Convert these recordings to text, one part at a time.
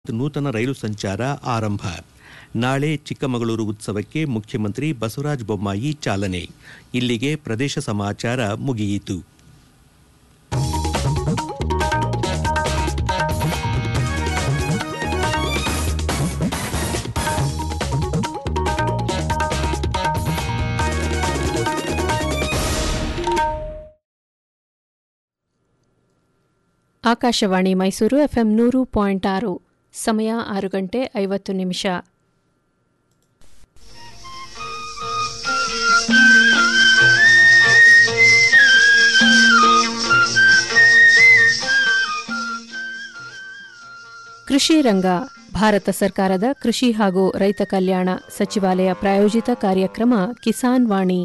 ನೂತನ ರೈಲು ಸಂಚಾರ ಆರಂಭ ನಾಳೆ ಚಿಕ್ಕಮಗಳೂರು ಉತ್ಸವಕ್ಕೆ ಮುಖ್ಯಮಂತ್ರಿ ಬಸವರಾಜ ಬೊಮ್ಮಾಯಿ ಚಾಲನೆ ಇಲ್ಲಿಗೆ ಪ್ರದೇಶ ಸಮಾಚಾರ ಮುಗಿಯಿತು ಆಕಾಶವಾಣಿ ಮೈಸೂರು ಎಫ್ಎಂ ನೂರು ಪಾಯಿಂಟ್ ಆರು ಸಮಯ ಆರು ಗಂಟೆ ಐವತ್ತು ನಿಮಿಷ ಕೃಷಿ ರಂಗ ಭಾರತ ಸರ್ಕಾರದ ಕೃಷಿ ಹಾಗೂ ರೈತ ಕಲ್ಯಾಣ ಸಚಿವಾಲಯ ಪ್ರಾಯೋಜಿತ ಕಾರ್ಯಕ್ರಮ ಕಿಸಾನ್ ವಾಣಿ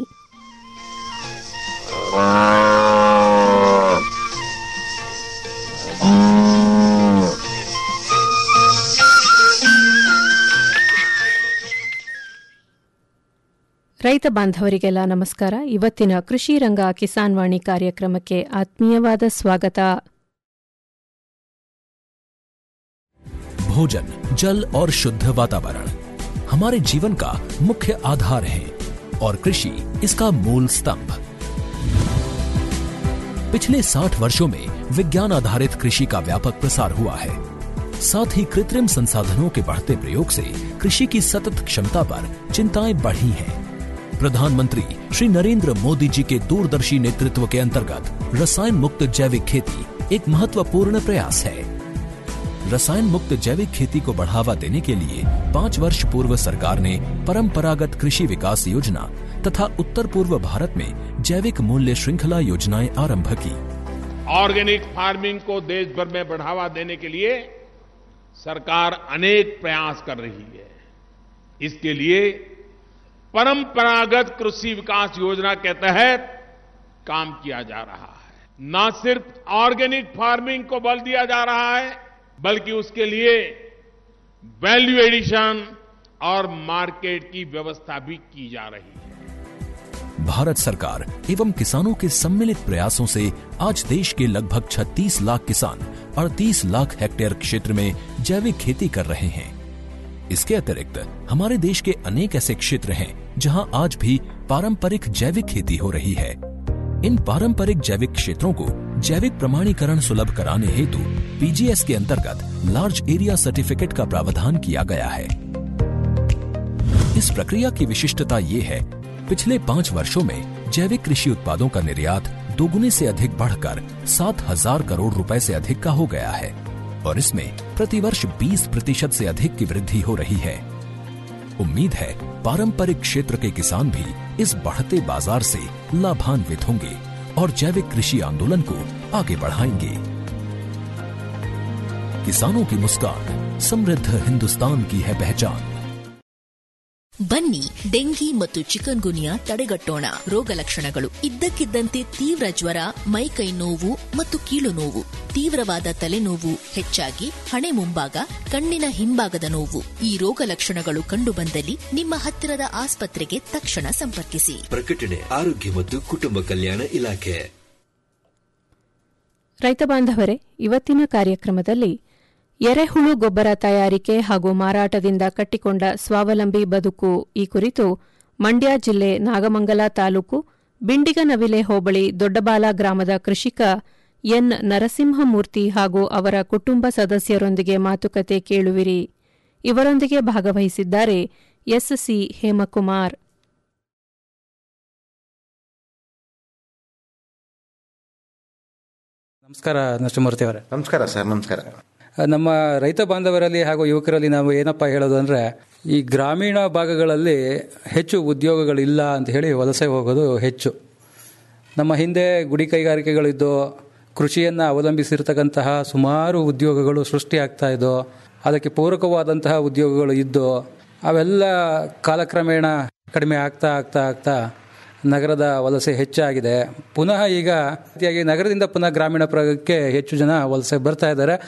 ರೈತ ಬಾಂಧವರಿಗೆಲ್ಲ ನಮಸ್ಕಾರ ಇವತ್ತಿನ ಕೃಷಿ ರಂಗ ಕಿಸಾನ್ ವಾಣಿ ಕಾರ್ಯಕ್ರಮಕ್ಕೆ ಆತ್ಮೀಯವಾದ ಸ್ವಾಗತ भोजन जल और शुद्ध वातावरण हमारे जीवन का मुख्य आधार है और कृषि इसका मूल स्तंभ पिछले 60 वर्षों में विज्ञान आधारित कृषि का व्यापक प्रसार हुआ है साथ ही कृत्रिम संसाधनों के बढ़ते प्रयोग से कृषि की सतत क्षमता पर चिंताएं बढ़ी हैं प्रधानमंत्री श्री नरेंद्र मोदी जी के दूरदर्शी नेतृत्व के अंतर्गत रसायन मुक्त जैविक खेती एक महत्वपूर्ण प्रयास है रसायन मुक्त जैविक खेती को बढ़ावा देने के लिए पाँच वर्ष पूर्व सरकार ने परंपरागत कृषि विकास योजना तथा उत्तर पूर्व भारत में जैविक मूल्य श्रृंखला योजनाएं आरंभ की ऑर्गेनिक फार्मिंग को देश भर में बढ़ावा देने के लिए सरकार अनेक प्रयास कर रही है इसके लिए परंपरागत कृषि विकास योजना के तहत काम किया जा रहा है न सिर्फ ऑर्गेनिक फार्मिंग को बल दिया जा रहा है बल्कि उसके लिए वैल्यू एडिशन और मार्केट की व्यवस्था भी की जा रही है भारत सरकार एवं किसानों के सम्मिलित प्रयासों से आज देश के लगभग 36 लाख किसान 38 लाख हेक्टेयर क्षेत्र में जैविक खेती कर रहे हैं इसके अतिरिक्त हमारे देश के अनेक ऐसे क्षेत्र हैं जहां आज भी पारंपरिक जैविक खेती हो रही है इन पारंपरिक जैविक क्षेत्रों को जैविक प्रमाणीकरण सुलभ कराने हेतु पीजीएस के अंतर्गत लार्ज एरिया सर्टिफिकेट का प्रावधान किया गया है इस प्रक्रिया की विशिष्टता ये है पिछले पाँच वर्षों में जैविक कृषि उत्पादों का निर्यात दोगुने से अधिक बढ़कर सात हजार करोड़ रुपए से अधिक का हो गया है और इसमें प्रतिवर्ष 20 प्रतिशत से अधिक की वृद्धि हो रही है उम्मीद है पारंपरिक क्षेत्र के किसान भी इस बढ़ते बाजार से लाभान्वित होंगे और जैविक कृषि आंदोलन को आगे बढ़ाएंगे किसानों की मुस्कान समृद्ध हिंदुस्तान की है पहचान ಬನ್ನಿ ಡೆಂಗಿ ಮತ್ತು ಚಿಕನ್ ಗುನಿಯಾ ತಡೆಗಟ್ಟೋಣ ರೋಗ ಲಕ್ಷಣಗಳು ಇದ್ದಕ್ಕಿದ್ದಂತೆ ತೀವ್ರ ಜ್ವರ ಮೈಕೈ ನೋವು ಮತ್ತು ಕೀಲು ನೋವು ತೀವ್ರವಾದ ತಲೆನೋವು ಹೆಚ್ಚಾಗಿ ಹಣೆ ಮುಂಭಾಗ ಕಣ್ಣಿನ ಹಿಂಭಾಗದ ನೋವು ಈ ರೋಗ ಲಕ್ಷಣಗಳು ಕಂಡುಬಂದಲ್ಲಿ ನಿಮ್ಮ ಹತ್ತಿರದ ಆಸ್ಪತ್ರೆಗೆ ತಕ್ಷಣ ಸಂಪರ್ಕಿಸಿ ಪ್ರಕಟಣೆ ಆರೋಗ್ಯ ಮತ್ತು ಕುಟುಂಬ ಕಲ್ಯಾಣ ಇಲಾಖೆ ರೈತ ಬಾಂಧವರೇ ಇವತ್ತಿನ ಕಾರ್ಯಕ್ರಮದಲ್ಲಿ ಎರೆಹುಳು ಗೊಬ್ಬರ ತಯಾರಿಕೆ ಹಾಗೂ ಮಾರಾಟದಿಂದ ಕಟ್ಟಿಕೊಂಡ ಸ್ವಾವಲಂಬಿ ಬದುಕು ಈ ಕುರಿತು ಮಂಡ್ಯ ಜಿಲ್ಲೆ ನಾಗಮಂಗಲ ತಾಲೂಕು ಬಿಂಡಿಗನವಿಲೆ ಹೋಬಳಿ ದೊಡ್ಡಬಾಲ ಗ್ರಾಮದ ಕೃಷಿಕ ಎನ್ ನರಸಿಂಹಮೂರ್ತಿ ಹಾಗೂ ಅವರ ಕುಟುಂಬ ಸದಸ್ಯರೊಂದಿಗೆ ಮಾತುಕತೆ ಕೇಳುವಿರಿ ಇವರೊಂದಿಗೆ ಭಾಗವಹಿಸಿದ್ದಾರೆ ಎಸ್ಸಿ ಹೇಮಕುಮಾರ್ ನಮಸ್ಕಾರ ನರಸಿಂಹಮೂರ್ತಿ ಅವರೇ ನಮಸ್ಕಾರ ಸರ್ ನಮಸ್ಕಾರ ನಮ್ಮ ರೈತ ಬಾಂಧವರಲ್ಲಿ ಹಾಗೂ ಯುವಕರಲ್ಲಿ ನಾವು ಏನಪ್ಪ ಹೇಳೋದು ಅಂದರೆ ಈ ಗ್ರಾಮೀಣ ಭಾಗಗಳಲ್ಲಿ ಹೆಚ್ಚು ಉದ್ಯೋಗಗಳಿಲ್ಲ ಅಂತ ಹೇಳಿ ವಲಸೆ ಹೋಗೋದು ಹೆಚ್ಚು ನಮ್ಮ ಹಿಂದೆ ಗುಡಿ ಕೈಗಾರಿಕೆಗಳಿದ್ದು ಕೃಷಿಯನ್ನು ಅವಲಂಬಿಸಿರ್ತಕ್ಕಂತಹ ಸುಮಾರು ಉದ್ಯೋಗಗಳು ಸೃಷ್ಟಿಯಾಗ್ತಾ ಇದ್ದೋ ಅದಕ್ಕೆ ಪೂರಕವಾದಂತಹ ಉದ್ಯೋಗಗಳು ಇದ್ದು ಅವೆಲ್ಲ ಕಾಲಕ್ರಮೇಣ ಕಡಿಮೆ ಆಗ್ತಾ ಆಗ್ತಾ ಆಗ್ತಾ ನಗರದ ವಲಸೆ ಹೆಚ್ಚಾಗಿದೆ ಪುನಃ ಈಗ ರೀತಿಯಾಗಿ ನಗರದಿಂದ ಪುನಃ ಗ್ರಾಮೀಣ ಭಾಗಕ್ಕೆ ಹೆಚ್ಚು ಜನ ವಲಸೆ ಬರ್ತಾ ಇದ್ದಾರೆ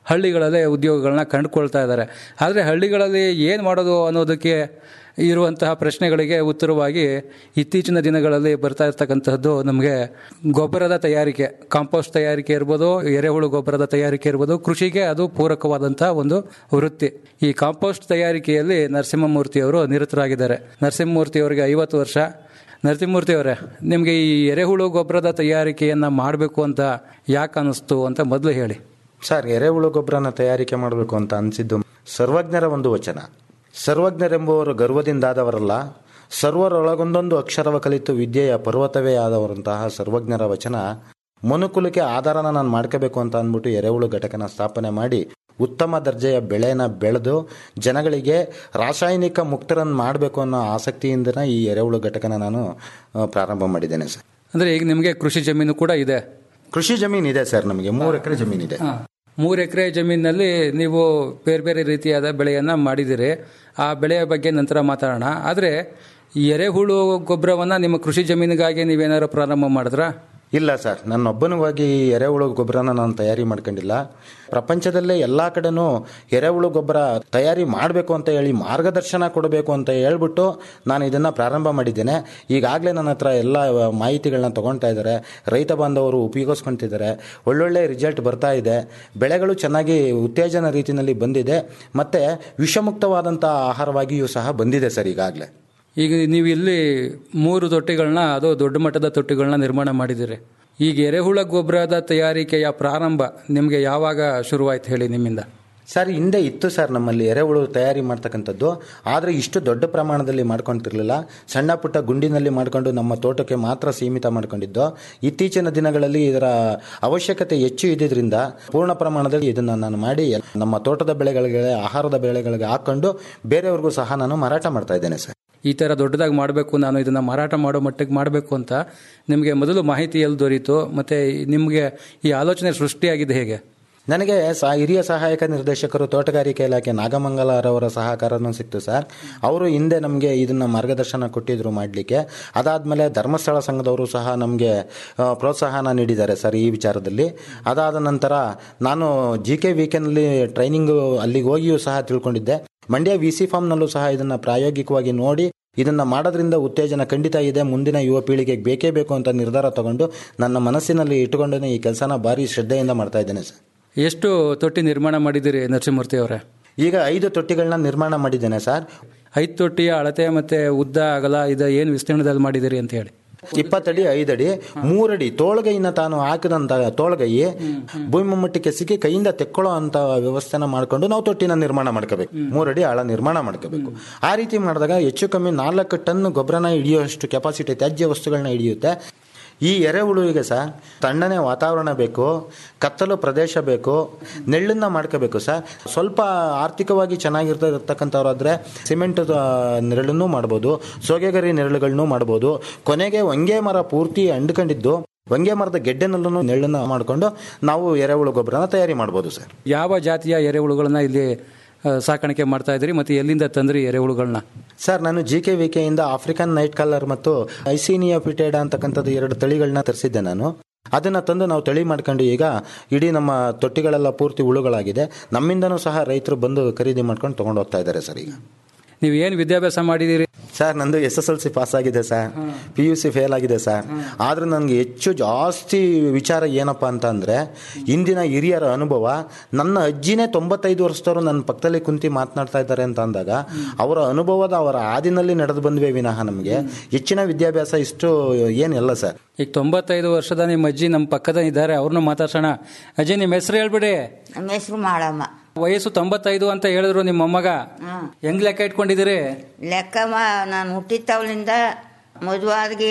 ಹಳ್ಳಿಗಳಲ್ಲೇ ಉದ್ಯೋಗಗಳನ್ನ ಕಂಡುಕೊಳ್ತಾ ಇದ್ದಾರೆ ಆದರೆ ಹಳ್ಳಿಗಳಲ್ಲಿ ಏನು ಮಾಡೋದು ಅನ್ನೋದಕ್ಕೆ ಇರುವಂತಹ ಪ್ರಶ್ನೆಗಳಿಗೆ ಉತ್ತರವಾಗಿ ಇತ್ತೀಚಿನ ದಿನಗಳಲ್ಲಿ ಬರ್ತಾ ಇರ್ತಕ್ಕಂತಹದ್ದು ನಮಗೆ ಗೊಬ್ಬರದ ತಯಾರಿಕೆ ಕಾಂಪೋಸ್ಟ್ ತಯಾರಿಕೆ ಇರ್ಬೋದು ಎರೆಹುಳು ಗೊಬ್ಬರದ ತಯಾರಿಕೆ ಇರ್ಬೋದು ಕೃಷಿಗೆ ಅದು ಪೂರಕವಾದಂತಹ ಒಂದು ವೃತ್ತಿ ಈ ಕಾಂಪೋಸ್ಟ್ ತಯಾರಿಕೆಯಲ್ಲಿ ನರಸಿಂಹಮೂರ್ತಿ ಅವರು ನಿರತರಾಗಿದ್ದಾರೆ ನರಸಿಂಹಮೂರ್ತಿ ಅವರಿಗೆ ಐವತ್ತು ವರ್ಷ ನರಸಿಂಹಮೂರ್ತಿ ಅವರೇ ನಿಮಗೆ ಈ ಎರೆಹುಳು ಗೊಬ್ಬರದ ತಯಾರಿಕೆಯನ್ನು ಮಾಡಬೇಕು ಅಂತ ಯಾಕೆ ಅನ್ನಿಸ್ತು ಅಂತ ಮೊದಲು ಹೇಳಿ ಸರ್ ಎರೆಹುಳು ಗೊಬ್ಬರನ ತಯಾರಿಕೆ ಮಾಡಬೇಕು ಅಂತ ಅನಿಸಿದ್ದು ಸರ್ವಜ್ಞರ ಒಂದು ವಚನ ಸರ್ವಜ್ಞರೆಂಬುವರು ಗರ್ವದಿಂದಾದವರಲ್ಲ ಸರ್ವರೊಳಗೊಂದೊಂದು ಅಕ್ಷರವ ಕಲಿತು ವಿದ್ಯೆಯ ಪರ್ವತವೇ ಆದವರಂತಹ ಸರ್ವಜ್ಞರ ವಚನ ಮನುಕುಲಕ್ಕೆ ಆಧಾರನ ನಾನು ಮಾಡ್ಕೋಬೇಕು ಅಂತ ಅಂದ್ಬಿಟ್ಟು ಎರೆಹುಳು ಘಟಕನ ಸ್ಥಾಪನೆ ಮಾಡಿ ಉತ್ತಮ ದರ್ಜೆಯ ಬೆಳೆನ ಬೆಳೆದು ಜನಗಳಿಗೆ ರಾಸಾಯನಿಕ ಮುಕ್ತರನ್ನು ಮಾಡಬೇಕು ಅನ್ನೋ ಆಸಕ್ತಿಯಿಂದನೇ ಈ ಎರೆಹುಳು ಘಟಕನ ನಾನು ಆ, ಪ್ರಾರಂಭ ಮಾಡಿದ್ದೇನೆ ಸರ್ ಅಂದರೆ ಈಗ ನಿಮಗೆ ಕೃಷಿ ಜಮೀನು ಕೂಡ ಇದೆ ಕೃಷಿ ಜಮೀನು ಇದೆ ಸರ್ ನಮಗೆ ಮೂರು ಎಕರೆ ಜಮೀನಿದೆ ಮೂರು ಎಕರೆ ಜಮೀನಿನಲ್ಲಿ ನೀವು ಬೇರೆ ಬೇರೆ ರೀತಿಯಾದ ಬೆಳೆಯನ್ನು ಮಾಡಿದ್ದೀರಿ ಆ ಬೆಳೆಯ ಬಗ್ಗೆ ನಂತರ ಮಾತಾಡೋಣ ಆದರೆ ಈ ಎರೆಹುಳು ಗೊಬ್ಬರವನ್ನು ನಿಮ್ಮ ಕೃಷಿ ಜಮೀನಿಗಾಗಿ ನೀವೇನಾದ್ರು ಪ್ರಾರಂಭ ಮಾಡಿದ್ರಾ ಇಲ್ಲ ಸರ್ ನನ್ನೊಬ್ಬನಿಗಾಗಿ ಈ ಎರೆಹುಳು ಗೊಬ್ಬರನ ನಾನು ತಯಾರಿ ಮಾಡ್ಕೊಂಡಿಲ್ಲ ಪ್ರಪಂಚದಲ್ಲೇ ಎಲ್ಲ ಕಡೆನೂ ಎರೆಹುಳು ಗೊಬ್ಬರ ತಯಾರಿ ಮಾಡಬೇಕು ಅಂತ ಹೇಳಿ ಮಾರ್ಗದರ್ಶನ ಕೊಡಬೇಕು ಅಂತ ಹೇಳ್ಬಿಟ್ಟು ನಾನು ಇದನ್ನು ಪ್ರಾರಂಭ ಮಾಡಿದ್ದೇನೆ ಈಗಾಗಲೇ ನನ್ನ ಹತ್ರ ಎಲ್ಲ ಮಾಹಿತಿಗಳನ್ನ ತಗೊಳ್ತಾ ಇದ್ದಾರೆ ರೈತ ಬಾಂಧವರು ಉಪಯೋಗಿಸ್ಕೊತಿದ್ದಾರೆ ಒಳ್ಳೊಳ್ಳೆ ರಿಸಲ್ಟ್ ಬರ್ತಾ ಇದೆ ಬೆಳೆಗಳು ಚೆನ್ನಾಗಿ ಉತ್ತೇಜನ ರೀತಿಯಲ್ಲಿ ಬಂದಿದೆ ಮತ್ತು ವಿಷಮುಕ್ತವಾದಂಥ ಆಹಾರವಾಗಿಯೂ ಸಹ ಬಂದಿದೆ ಸರ್ ಈಗಾಗಲೇ ಈಗ ನೀವು ಇಲ್ಲಿ ಮೂರು ತೊಟ್ಟಿಗಳನ್ನ ಅದು ದೊಡ್ಡ ಮಟ್ಟದ ತೊಟ್ಟಿಗಳನ್ನ ನಿರ್ಮಾಣ ಮಾಡಿದ್ದೀರಿ ಈಗ ಎರೆಹುಳ ಗೊಬ್ಬರದ ತಯಾರಿಕೆಯ ಪ್ರಾರಂಭ ನಿಮಗೆ ಯಾವಾಗ ಶುರುವಾಯ್ತು ಹೇಳಿ ನಿಮ್ಮಿಂದ ಸರ್ ಹಿಂದೆ ಇತ್ತು ಸರ್ ನಮ್ಮಲ್ಲಿ ಎರೆಹುಳು ತಯಾರಿ ಮಾಡ್ತಕ್ಕಂಥದ್ದು ಆದರೆ ಇಷ್ಟು ದೊಡ್ಡ ಪ್ರಮಾಣದಲ್ಲಿ ಮಾಡ್ಕೊಂತಿರ್ಲಿಲ್ಲ ಸಣ್ಣ ಪುಟ್ಟ ಗುಂಡಿನಲ್ಲಿ ಮಾಡ್ಕೊಂಡು ನಮ್ಮ ತೋಟಕ್ಕೆ ಮಾತ್ರ ಸೀಮಿತ ಮಾಡ್ಕೊಂಡಿದ್ದು ಇತ್ತೀಚಿನ ದಿನಗಳಲ್ಲಿ ಇದರ ಅವಶ್ಯಕತೆ ಹೆಚ್ಚು ಇದ್ದಿದ್ರಿಂದ ಪೂರ್ಣ ಪ್ರಮಾಣದಲ್ಲಿ ಇದನ್ನು ನಾನು ಮಾಡಿ ನಮ್ಮ ತೋಟದ ಬೆಳೆಗಳಿಗೆ ಆಹಾರದ ಬೆಳೆಗಳಿಗೆ ಹಾಕೊಂಡು ಬೇರೆಯವ್ರಿಗೂ ಸಹ ನಾನು ಮಾರಾಟ ಮಾಡ್ತಾ ಇದ್ದೇನೆ ಸರ್ ಈ ಥರ ದೊಡ್ಡದಾಗಿ ಮಾಡಬೇಕು ನಾನು ಇದನ್ನು ಮಾರಾಟ ಮಾಡೋ ಮಟ್ಟಿಗೆ ಮಾಡಬೇಕು ಅಂತ ನಿಮಗೆ ಮೊದಲು ಮಾಹಿತಿ ಎಲ್ಲಿ ದೊರೀತು ಮತ್ತು ನಿಮಗೆ ಈ ಆಲೋಚನೆ ಸೃಷ್ಟಿಯಾಗಿದೆ ಹೇಗೆ ನನಗೆ ಸಹ ಹಿರಿಯ ಸಹಾಯಕ ನಿರ್ದೇಶಕರು ತೋಟಗಾರಿಕೆ ಇಲಾಖೆ ನಾಗಮಂಗಲರವರ ಸಹಕಾರನೂ ಸಿಕ್ತು ಸರ್ ಅವರು ಹಿಂದೆ ನಮಗೆ ಇದನ್ನ ಮಾರ್ಗದರ್ಶನ ಕೊಟ್ಟಿದ್ರು ಮಾಡಲಿಕ್ಕೆ ಅದಾದಮೇಲೆ ಧರ್ಮಸ್ಥಳ ಸಂಘದವರು ಸಹ ನಮಗೆ ಆ, ಪ್ರೋತ್ಸಾಹನ ನೀಡಿದ್ದಾರೆ ಸರ್ ಈ ವಿಚಾರದಲ್ಲಿ ಅದಾದ ನಂತರ ನಾನು ಜಿ ಕೆ ವೀಕೆಂಡ್ಲಿ ಟ್ರೈನಿಂಗು ಅಲ್ಲಿಗೆ ಹೋಗಿಯೂ ಸಹ ತಿಳ್ಕೊಂಡಿದ್ದೆ ಮಂಡ್ಯ ವಿ ಸಿ ಫಾರ್ಮ್ನಲ್ಲೂ ಸಹ ಇದನ್ನು ಪ್ರಾಯೋಗಿಕವಾಗಿ ನೋಡಿ ಇದನ್ನ ಮಾಡೋದ್ರಿಂದ ಉತ್ತೇಜನ ಖಂಡಿತ ಇದೆ ಮುಂದಿನ ಯುವ ಪೀಳಿಗೆಗೆ ಬೇಕೇ ಬೇಕು ಅಂತ ನಿರ್ಧಾರ ತಗೊಂಡು ನನ್ನ ಮನಸ್ಸಿನಲ್ಲಿ ಇಟ್ಟುಕೊಂಡೇ ಈ ಕೆಲಸನ ಭಾರಿ ಶ್ರದ್ಧೆಯಿಂದ ಮಾಡ್ತಾ ಇದ್ದೇನೆ ಸರ್ ಎಷ್ಟು ತೊಟ್ಟಿ ನಿರ್ಮಾಣ ಮಾಡಿದ್ದೀರಿ ನರಸಿಂಹಮೂರ್ತಿ ಅವರೇ ಈಗ ಐದು ತೊಟ್ಟಿಗಳನ್ನ ನಿರ್ಮಾಣ ಮಾಡಿದ್ದೇನೆ ಸರ್ ಐದು ತೊಟ್ಟಿಯ ಅಳತೆ ಮತ್ತು ಉದ್ದ ಅಗಲ ಇದು ಏನು ವಿಸ್ತೀರ್ಣದಲ್ಲಿ ಮಾಡಿದ್ದೀರಿ ಅಂತ ಹೇಳಿ ಇಪ್ಪತ್ತಡಿ ಐದಡಿ ಮೂರಡಿ ತೋಳ್ಗೈನ ತಾನು ಹಾಕಿದಂತ ತೋಳ್ಗೈ ಭೂಮಿ ಮಟ್ಟಕ್ಕೆ ಸಿಕ್ಕಿ ಕೈಯಿಂದ ತೆಕ್ಕೊಳ್ಳೋ ಅಂತ ವ್ಯವಸ್ಥೆನ ಮಾಡ್ಕೊಂಡು ನಾವು ತೊಟ್ಟಿನ ನಿರ್ಮಾಣ ಮಾಡ್ಕೋಬೇಕು ಮೂರಡಿ ಆಳ ನಿರ್ಮಾಣ ಮಾಡ್ಕೋಬೇಕು ಆ ರೀತಿ ಮಾಡಿದಾಗ ಹೆಚ್ಚು ಕಮ್ಮಿ ನಾಲ್ಕು ಟನ್ ಗೊಬ್ಬರನ ಹಿಡಿಯುವಷ್ಟು ಕೆಪಾಸಿಟಿ ತ್ಯಾಜ್ಯ ವಸ್ತುಗಳನ್ನ ಹಿಡಿಯುತ್ತೆ ಈ ಎರೆಹುಳುವಿಗೆ ಸರ್ ತಣ್ಣನೆ ವಾತಾವರಣ ಬೇಕು ಕತ್ತಲು ಪ್ರದೇಶ ಬೇಕು ನೆಳ್ಳನ್ನ ಮಾಡ್ಕೋಬೇಕು ಸರ್ ಸ್ವಲ್ಪ ಆರ್ಥಿಕವಾಗಿ ಚೆನ್ನಾಗಿರ್ತಕ್ಕಂಥವ್ರಾದ್ರೆ ಸಿಮೆಂಟ್ ನೆರಳನ್ನು ಮಾಡ್ಬೋದು ಸೋಗೆಗರಿ ನೆರಳುಗಳನ್ನೂ ಮಾಡ್ಬೋದು ಕೊನೆಗೆ ಹೊಂಗೆ ಮರ ಪೂರ್ತಿ ಅಂಡ್ಕೊಂಡಿದ್ದು ಹೊಂಗೆ ಮರದ ಗೆಡ್ಡೆನಲ್ಲೂ ನೆಳ್ಳನ್ನ ಮಾಡಿಕೊಂಡು ನಾವು ಎರೆಹುಳು ಗೊಬ್ಬರನ ತಯಾರಿ ಮಾಡ್ಬೋದು ಸರ್ ಯಾವ ಜಾತಿಯ ಎರೆಹುಳುಗಳನ್ನ ಇಲ್ಲಿ ಆ, ಸಾಕಾಣಿಕೆ ಮಾಡ್ತಾ ಇದ್ದೀರಿ ಮತ್ತು ಎಲ್ಲಿಂದ ತಂದ್ರಿ ಎರೆಹುಳುಗಳನ್ನ ಸರ್ ನಾನು ಜಿ ಕೆ ವಿ ಕೆಯಿಂದ ಆಫ್ರಿಕನ್ ನೈಟ್ ಕಲರ್ ಮತ್ತು ಐಸೀನಿಯಾ ಪಿಟೇಡ ಅಂತಕ್ಕಂಥದ್ದು ಎರಡು ತಳಿಗಳನ್ನ ತರಿಸಿದ್ದೆ ನಾನು ಅದನ್ನ ತಂದು ನಾವು ತಳಿ ಮಾಡ್ಕೊಂಡು ಈಗ ಇಡೀ ನಮ್ಮ ತೊಟ್ಟಿಗಳೆಲ್ಲ ಪೂರ್ತಿ ಹುಳುಗಳಾಗಿದೆ ನಮ್ಮಿಂದನೂ ಸಹ ರೈತರು ಬಂದು ಖರೀದಿ ಮಾಡ್ಕೊಂಡು ತಗೊಂಡು ಹೋಗ್ತಾ ಇದ್ದಾರೆ ಸರ್ ಈಗ ನೀವು ಏನು ವಿದ್ಯಾಭ್ಯಾಸ ಮಾಡಿದ್ದೀರಿ ಸರ್ ನಂದು S S L C pass ಆಗಿದೆ sir P U C fail ಆಗಿದೆ ಸರ್ ಆದ್ರೆ ನನಗೆ ಹೆಚ್ಚು ಜಾಸ್ತಿ ವಿಚಾರ ಏನಪ್ಪ ಅಂತ ಅಂದ್ರೆ ಇಂದಿನ ಹಿರಿಯರ ಅನುಭವ ನನ್ನ ಅಜ್ಜಿನೇ ತೊಂಬತ್ತೈದು ವರ್ಷದವರು ನನ್ನ ಪಕ್ಕದಲ್ಲಿ ಕುಂತಿ ಮಾತನಾಡ್ತಾ ಇದ್ದಾರೆ ಅಂತ ಅಂದಾಗ ಅವರ ಅನುಭವದ ಅವರ ಹಾದಿನಲ್ಲಿ ನಡೆದು ಬಂದ್ವಿ ವಿನಃ ನಮಗೆ ಹೆಚ್ಚಿನ ವಿದ್ಯಾಭ್ಯಾಸ ಇಷ್ಟು ಏನಿಲ್ಲ ಸರ್ ಈಗ ತೊಂಬತ್ತೈದು ವರ್ಷದ ನಿಮ್ಮ ಅಜ್ಜಿ ನಮ್ಮ ಪಕ್ಕದ ಇದ್ದಾರೆ ಅವ್ರನ್ನ ಮಾತಾಡ್ಸೋಣ ಅಜ್ಜಿ ನಿಮ್ಮ ಹೆಸರು ಹೇಳ್ಬಿಡಿ ನಮ್ಮ ಹೆಸರು ಮಾಡಮ್ಮ ವಯಸ್ಸು ತೊಂಬತ್ತೈದು ಅಂತ ಹೇಳಿದ್ರು ನಿಮ್ಮ ಮೊಮ್ಮಗ ಹ್ಮ್. ಹೆಂಗ್ ಲೆಕ್ಕ ಇಟ್ಕೊಂಡಿದ್ದೀರಿ ಲೆಕ್ಕ ಮಾ- ನಾನು ಹುಟ್ಟಿದ ಮದುವಾದ್ಗಿ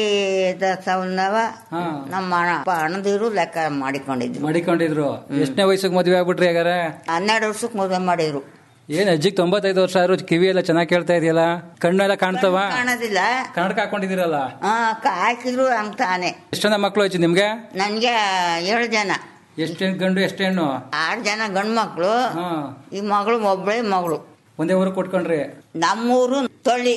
ತವಲಿನವ ನಮ್ಮ ಅಣ್ಣ ಅಣ್ಣದಿರು ಲೆಕ್ಕ ಮಾಡಿಕೊಂಡಿದ್ರು ಮಾಡಿಕೊಂಡಿದ್ರು ಎಷ್ಟನೇ ವಯಸ್ಸಿಗೆ ಮದುವೆ ಆಗ್ಬಿಟ್ರಿ ಹಾಗಾರೆ ಹನ್ನೆರಡು ವರ್ಷಕ್ಕೆ ಮದುವೆ ಮಾಡಿದ್ರು ಏನ್ ಅಜ್ಜಿಗೆ ತೊಂಬತ್ತೈದು ವರ್ಷ ಆದ್ರೂ ಕಿವಿ ಎಲ್ಲ ಚೆನ್ನಾಗಿ ಕೇಳ್ತಾ ಇದೆಯಲ್ಲ ಕಣ್ಣೆಲ್ಲ ಕಾಣ್ತವ ಕಾಣೋದಿಲ್ಲ ಕನ್ನಡಕ ಹಾಕೊಂಡಿದ್ದೀರಲ್ಲ ಆ, ಕ- ಹಾಕಿದ್ರು ಹಂಗ್ ತಾನೆ ಎಷ್ಟು ಜನ ಮಕ್ಕಳು ಅಜ್ಜಿ ನಿಮ್ಗೆ ನನ್ಗೆ ಏಳು ಜನ ಎಷ್ಟು ಗಂಡು ಎಷ್ಟು ಹೆಣ್ಣು ಆರು ಜನ ಗಂಡು ಮಕ್ಕಳು ಹಾ ಈ ಮಗಳು ಒಬ್ಬಳೆ ಮಗಳು ಒಂದೇ ಊರು ಕೊಟ್ಕೊಂಡ್ರಿ ನಮ್ಮೂರು ತೊಳ್ಳಿ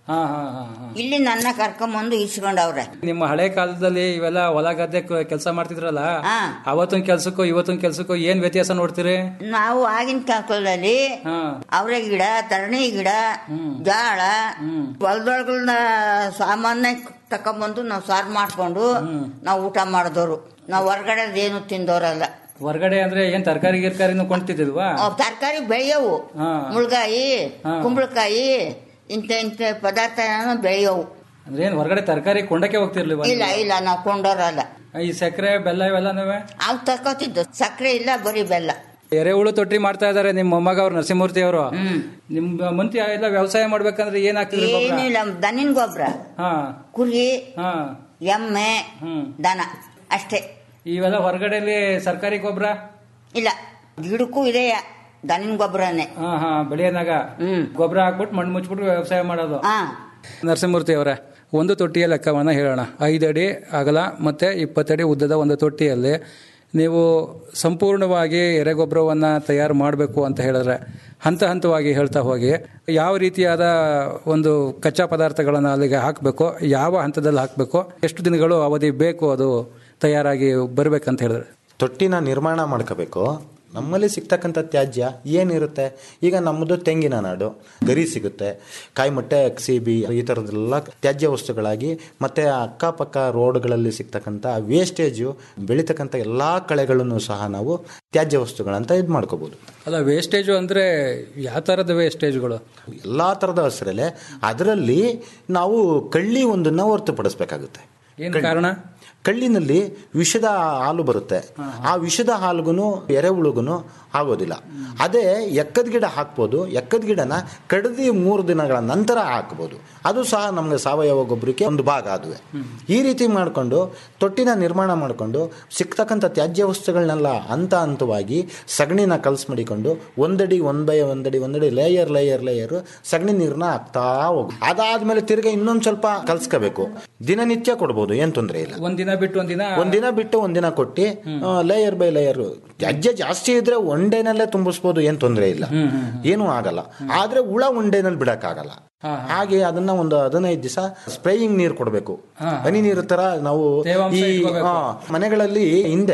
ಹಾ ಹಾ ಹಾ ಹಾ ಇಲ್ಲಿ ನನ್ನ ಕರ್ಕೊಂಬಂದು ಇಸ್ಕೊಂಡವ್ರೆ ನಿಮ್ಮ ಹಳೆ ಕಾಲದಲ್ಲಿ ಇವೆಲ್ಲ ಹೊಲ ಗದ್ದೆ ಕೆಲಸ ಮಾಡ್ತಿದ್ರಲ್ಲ ಹಾ. ಅವತ್ತಿನ ಕೆಲ್ಸಕ್ಕೂ ಇವತ್ತಿನ ಕೆಲ್ಸಕ್ಕೂ ಏನ್ ವ್ಯತ್ಯಾಸ ನೋಡ್ತೀರಿ ನಾವು ಆಗಿನ ಕಾಲದಲ್ಲಿ ಹಾ ಅವರೆ ಗಿಡ ತರಣಿ ಗಿಡ ಜಾಳ ಹೊಲದೊಳಗನ್ನ ಸಾಮಾನ್ಯ ತಕೊಂಬಂದು ನಾವು ಸಾರು ಮಾಡ್ಕೊಂಡು ನಾವು ಊಟ ಮಾಡಿದವರು ನಾವು ಹೊರಗಡೆ ಏನು ತಿಂದವರಲ್ಲ ಹೊರಗಡೆ ಅಂದ್ರೆ ಏನ್ ತರಕಾರಿ ಗಿರ್ಕಾರಿನೂ ಕೊಂಡ್ತಿದ್ದಿಲ್ವಾ ತರಕಾರಿ ಬೆಳೆಯವು ಹಾ. ಮುಳ್ಗಾಯಿ ಹಾ. ಕುಂಬಳಕಾಯಿ ಇಂಥ ಇಂಥ ಪದಾರ್ಥ ಬೆಳೆಯವು ಅಂದ್ರೆ ಏನ್ ಹೊರಗಡೆ ತರಕಾರಿ ಕೊಂಡಕ್ಕೆ ಹೋಗ್ತಿರ್ಲಿಲ್ವಾ ಇಲ್ಲ ಇಲ್ಲ ನಾವು ಕೊಂಡೋರಲ್ಲ ಈ ಸಕ್ಕರೆ ಬೆಲ್ಲ ಇವೆಲ್ಲನೂ ಅವು ತಕೋತಿದ್ದು ಸಕ್ಕರೆ ಇಲ್ಲ ಬರೀ ಬೆಲ್ಲ ಎರೆಹುಳು ತೊಟ್ಟಿ ಮಾಡ್ತಾ ಇದಾರೆ ನಿಮ್ಮ ಮೊಮ್ಮಗ ಅವ್ರು ನರಸಿಂಹಮೂರ್ತಿ ಅವರು ನಿಮ್ ಮಂತಿ ಎಲ್ಲ ವ್ಯವಸಾಯ ಮಾಡ್ಬೇಕಂದ್ರೆ ಏನ್ ಹಾಕ್ತಿದ್ರಿ ಗೊಬ್ರ? ಏನಿಲ್ಲ ದನಿನ ಗೊಬ್ಬರ ಹಾ ಕುರಿ ಹಾ ಎಮ್ಮೆ ಹ್ಮ್ ದನ ಅಷ್ಟೇ ಇವೆಲ್ಲ ಹೊರಗಡೆಲಿ ಸರ್ಕಾರಿ ಗೊಬ್ಬರ ಇಲ್ಲ ಗಿಡಕ್ಕೂ ಇದೆ ದನಿನ ಗೊಬ್ಬರನೇ ಹಾ ಹಾ ಬೆಳೆಯನಾಗ ಗೊಬ್ಬರ ಹಾಕ್ಬಿಟ್ಟು ಮಣ್ಣು ಮುಚ್ಬಿಟ್ಟು ವ್ಯವಸಾಯ ಮಾಡೋದು ಹಾ ನರಸಿಂಹಮೂರ್ತಿ ಅವರೇ ಒಂದು ತೊಟ್ಟಿಯ ಲೆಕ್ಕವನ್ನು ಹೇಳೋಣ ಐದು ಅಡಿ ಅಗಲ ಮತ್ತೆ ಇಪ್ಪತ್ತಡಿ ಉದ್ದದ ಒಂದು ತೊಟ್ಟಿಯಲ್ಲಿ ನೀವು ಸಂಪೂರ್ಣವಾಗಿ ಎರೆಗೊಬ್ಬರವನ್ನು ತಯಾರು ಮಾಡಬೇಕು ಅಂತ ಹೇಳಿದ್ರೆ ಹಂತ ಹಂತವಾಗಿ ಹೇಳ್ತಾ ಹೋಗಿ ಯಾವ ರೀತಿಯಾದ ಒಂದು ಕಚ್ಚಾ ಪದಾರ್ಥಗಳನ್ನು ಅಲ್ಲಿಗೆ ಹಾಕಬೇಕು ಯಾವ ಹಂತದಲ್ಲಿ ಹಾಕಬೇಕು ಎಷ್ಟು ದಿನಗಳು ಅವಧಿ ಬೇಕು ಅದು ತಯಾರಾಗಿ ಬರಬೇಕಂತ ಹೇಳಿದ್ರೆ ತೊಟ್ಟಿನ ನಿರ್ಮಾಣ ಮಾಡ್ಕೋಬೇಕು ನಮ್ಮಲ್ಲಿ ಸಿಗ್ತಕ್ಕಂಥ ತ್ಯಾಜ್ಯ ಏನಿರುತ್ತೆ ಈಗ ನಮ್ಮದು ತೆಂಗಿನ ನಾಡು ಗರಿ ಸಿಗುತ್ತೆ ಕಾಯಿ ಮೊಟ್ಟೆ ಸೀಬಿ ಈ ಥರದ್ದೆಲ್ಲ ತ್ಯಾಜ್ಯ ವಸ್ತುಗಳಾಗಿ ಮತ್ತೆ ಅಕ್ಕಪಕ್ಕ ರೋಡ್ಗಳಲ್ಲಿ ಸಿಗ್ತಕ್ಕಂಥ ವೇಸ್ಟೇಜು ಬೆಳೀತಕ್ಕಂಥ ಎಲ್ಲ ಕಳೆಗಳನ್ನು ಸಹ ನಾವು ತ್ಯಾಜ್ಯ ವಸ್ತುಗಳಂತ ಇದು ಮಾಡ್ಕೋಬೋದು ಅಲ್ಲ ವೇಸ್ಟೇಜು ಅಂದರೆ ಯಾವ ಥರದ ವೇಸ್ಟೇಜ್ಗಳು ಎಲ್ಲ ಥರದ ಹಸಿರಲ್ಲೇ ಅದರಲ್ಲಿ ನಾವು ಕಳ್ಳಿ ಒಂದನ್ನು ಹೊರತುಪಡಿಸ್ಬೇಕಾಗುತ್ತೆ ಏನು ಕಾರಣ ಕಳ್ಳಿನಲ್ಲಿ ವಿಷದ ಹಾಲು ಬರುತ್ತೆ ಆ ವಿಷದ ಹಾಲ್ಗೂ ಎರೆಹುಳುಗೂ ಆಗೋದಿಲ್ಲ ಅದೇ ಎಕ್ಕದ ಗಿಡ ಹಾಕ್ಬೋದು ಎಕ್ಕದ ಗಿಡನ ಕಡ್ದಿ ಮೂರು ದಿನಗಳ ನಂತರ ಹಾಕ್ಬೋದು ಅದು ಸಹ ನಮಗೆ ಸಾವಯವ ಗೊಬ್ಬರಕ್ಕೆ ಒಂದು ಭಾಗ ಅದುವೆ ಈ ರೀತಿ ಮಾಡಿಕೊಂಡು ತೊಟ್ಟಿನ ನಿರ್ಮಾಣ ಮಾಡಿಕೊಂಡು ಸಿಗ್ತಕ್ಕಂಥ ತ್ಯಾಜ್ಯ ವಸ್ತುಗಳನ್ನೆಲ್ಲ ಹಂತ ಹಂತವಾಗಿ ಸಗಣಿನ ಕಲಸಿ ಮಾಡಿಕೊಂಡು ಒಂದಡಿ ಒಂದ್ ಬೈ ಒಂದಡಿ ಒಂದಡಿ ಲೇಯರ್ ಲೇಯರ್ ಲೇಯರ್ ಸಗಣಿ ನೀರನ್ನ ಹಾಕ್ತಾ ಹೋಗು ಅದಾದ್ಮೇಲೆ ತಿರ್ಗಾ ಇನ್ನೊಂದು ಸ್ವಲ್ಪ ಕಲ್ಸ್ಕೋಬೇಕು ದಿನನಿತ್ಯ ಕೊಡ್ಬೋದು ಏನ್ ತೊಂದರೆ ಇಲ್ಲ ಒಂದಿನ ಬಿಟ್ಟು ಒಂದಿನ ಒಂದಿನ ಬಿಟ್ಟು ಒಂದಿನ ಕೊಟ್ಟು ಲೇಯರ್ ಬೈ ಲೇಯರ್ ತ್ಯಾಜ್ಯ ಜಾಸ್ತಿ ಇದ್ರೆ ಒನ್ ಡೇನಲ್ಲೇ ತುಂಬಿಸ್ಬೋದು ಏನ್ ತೊಂದರೆ ಇಲ್ಲ ಏನೂ ಆಗಲ್ಲ ಆದ್ರೆ ಹುಳ ಒನ್ ಡೇನಲ್ಲಿ ಬಿಡಕ್ಕಾಗಲ್ಲ ಹಾಗೆ ಅದನ್ನ ಒಂದು ಹದಿನೈದು ದಿವಸ ಸ್ಪ್ರೇಯಿಂಗ್ ನೀರು ಕೊಡಬೇಕು ಹನಿ ನೀರು ತರ ನಾವು ತೇವಾಂಶ ಈ ಇಟ್ಕೋಬೇಕು. ಆ, ಮನೆಗಳಲ್ಲಿ ಹಿಂದೆ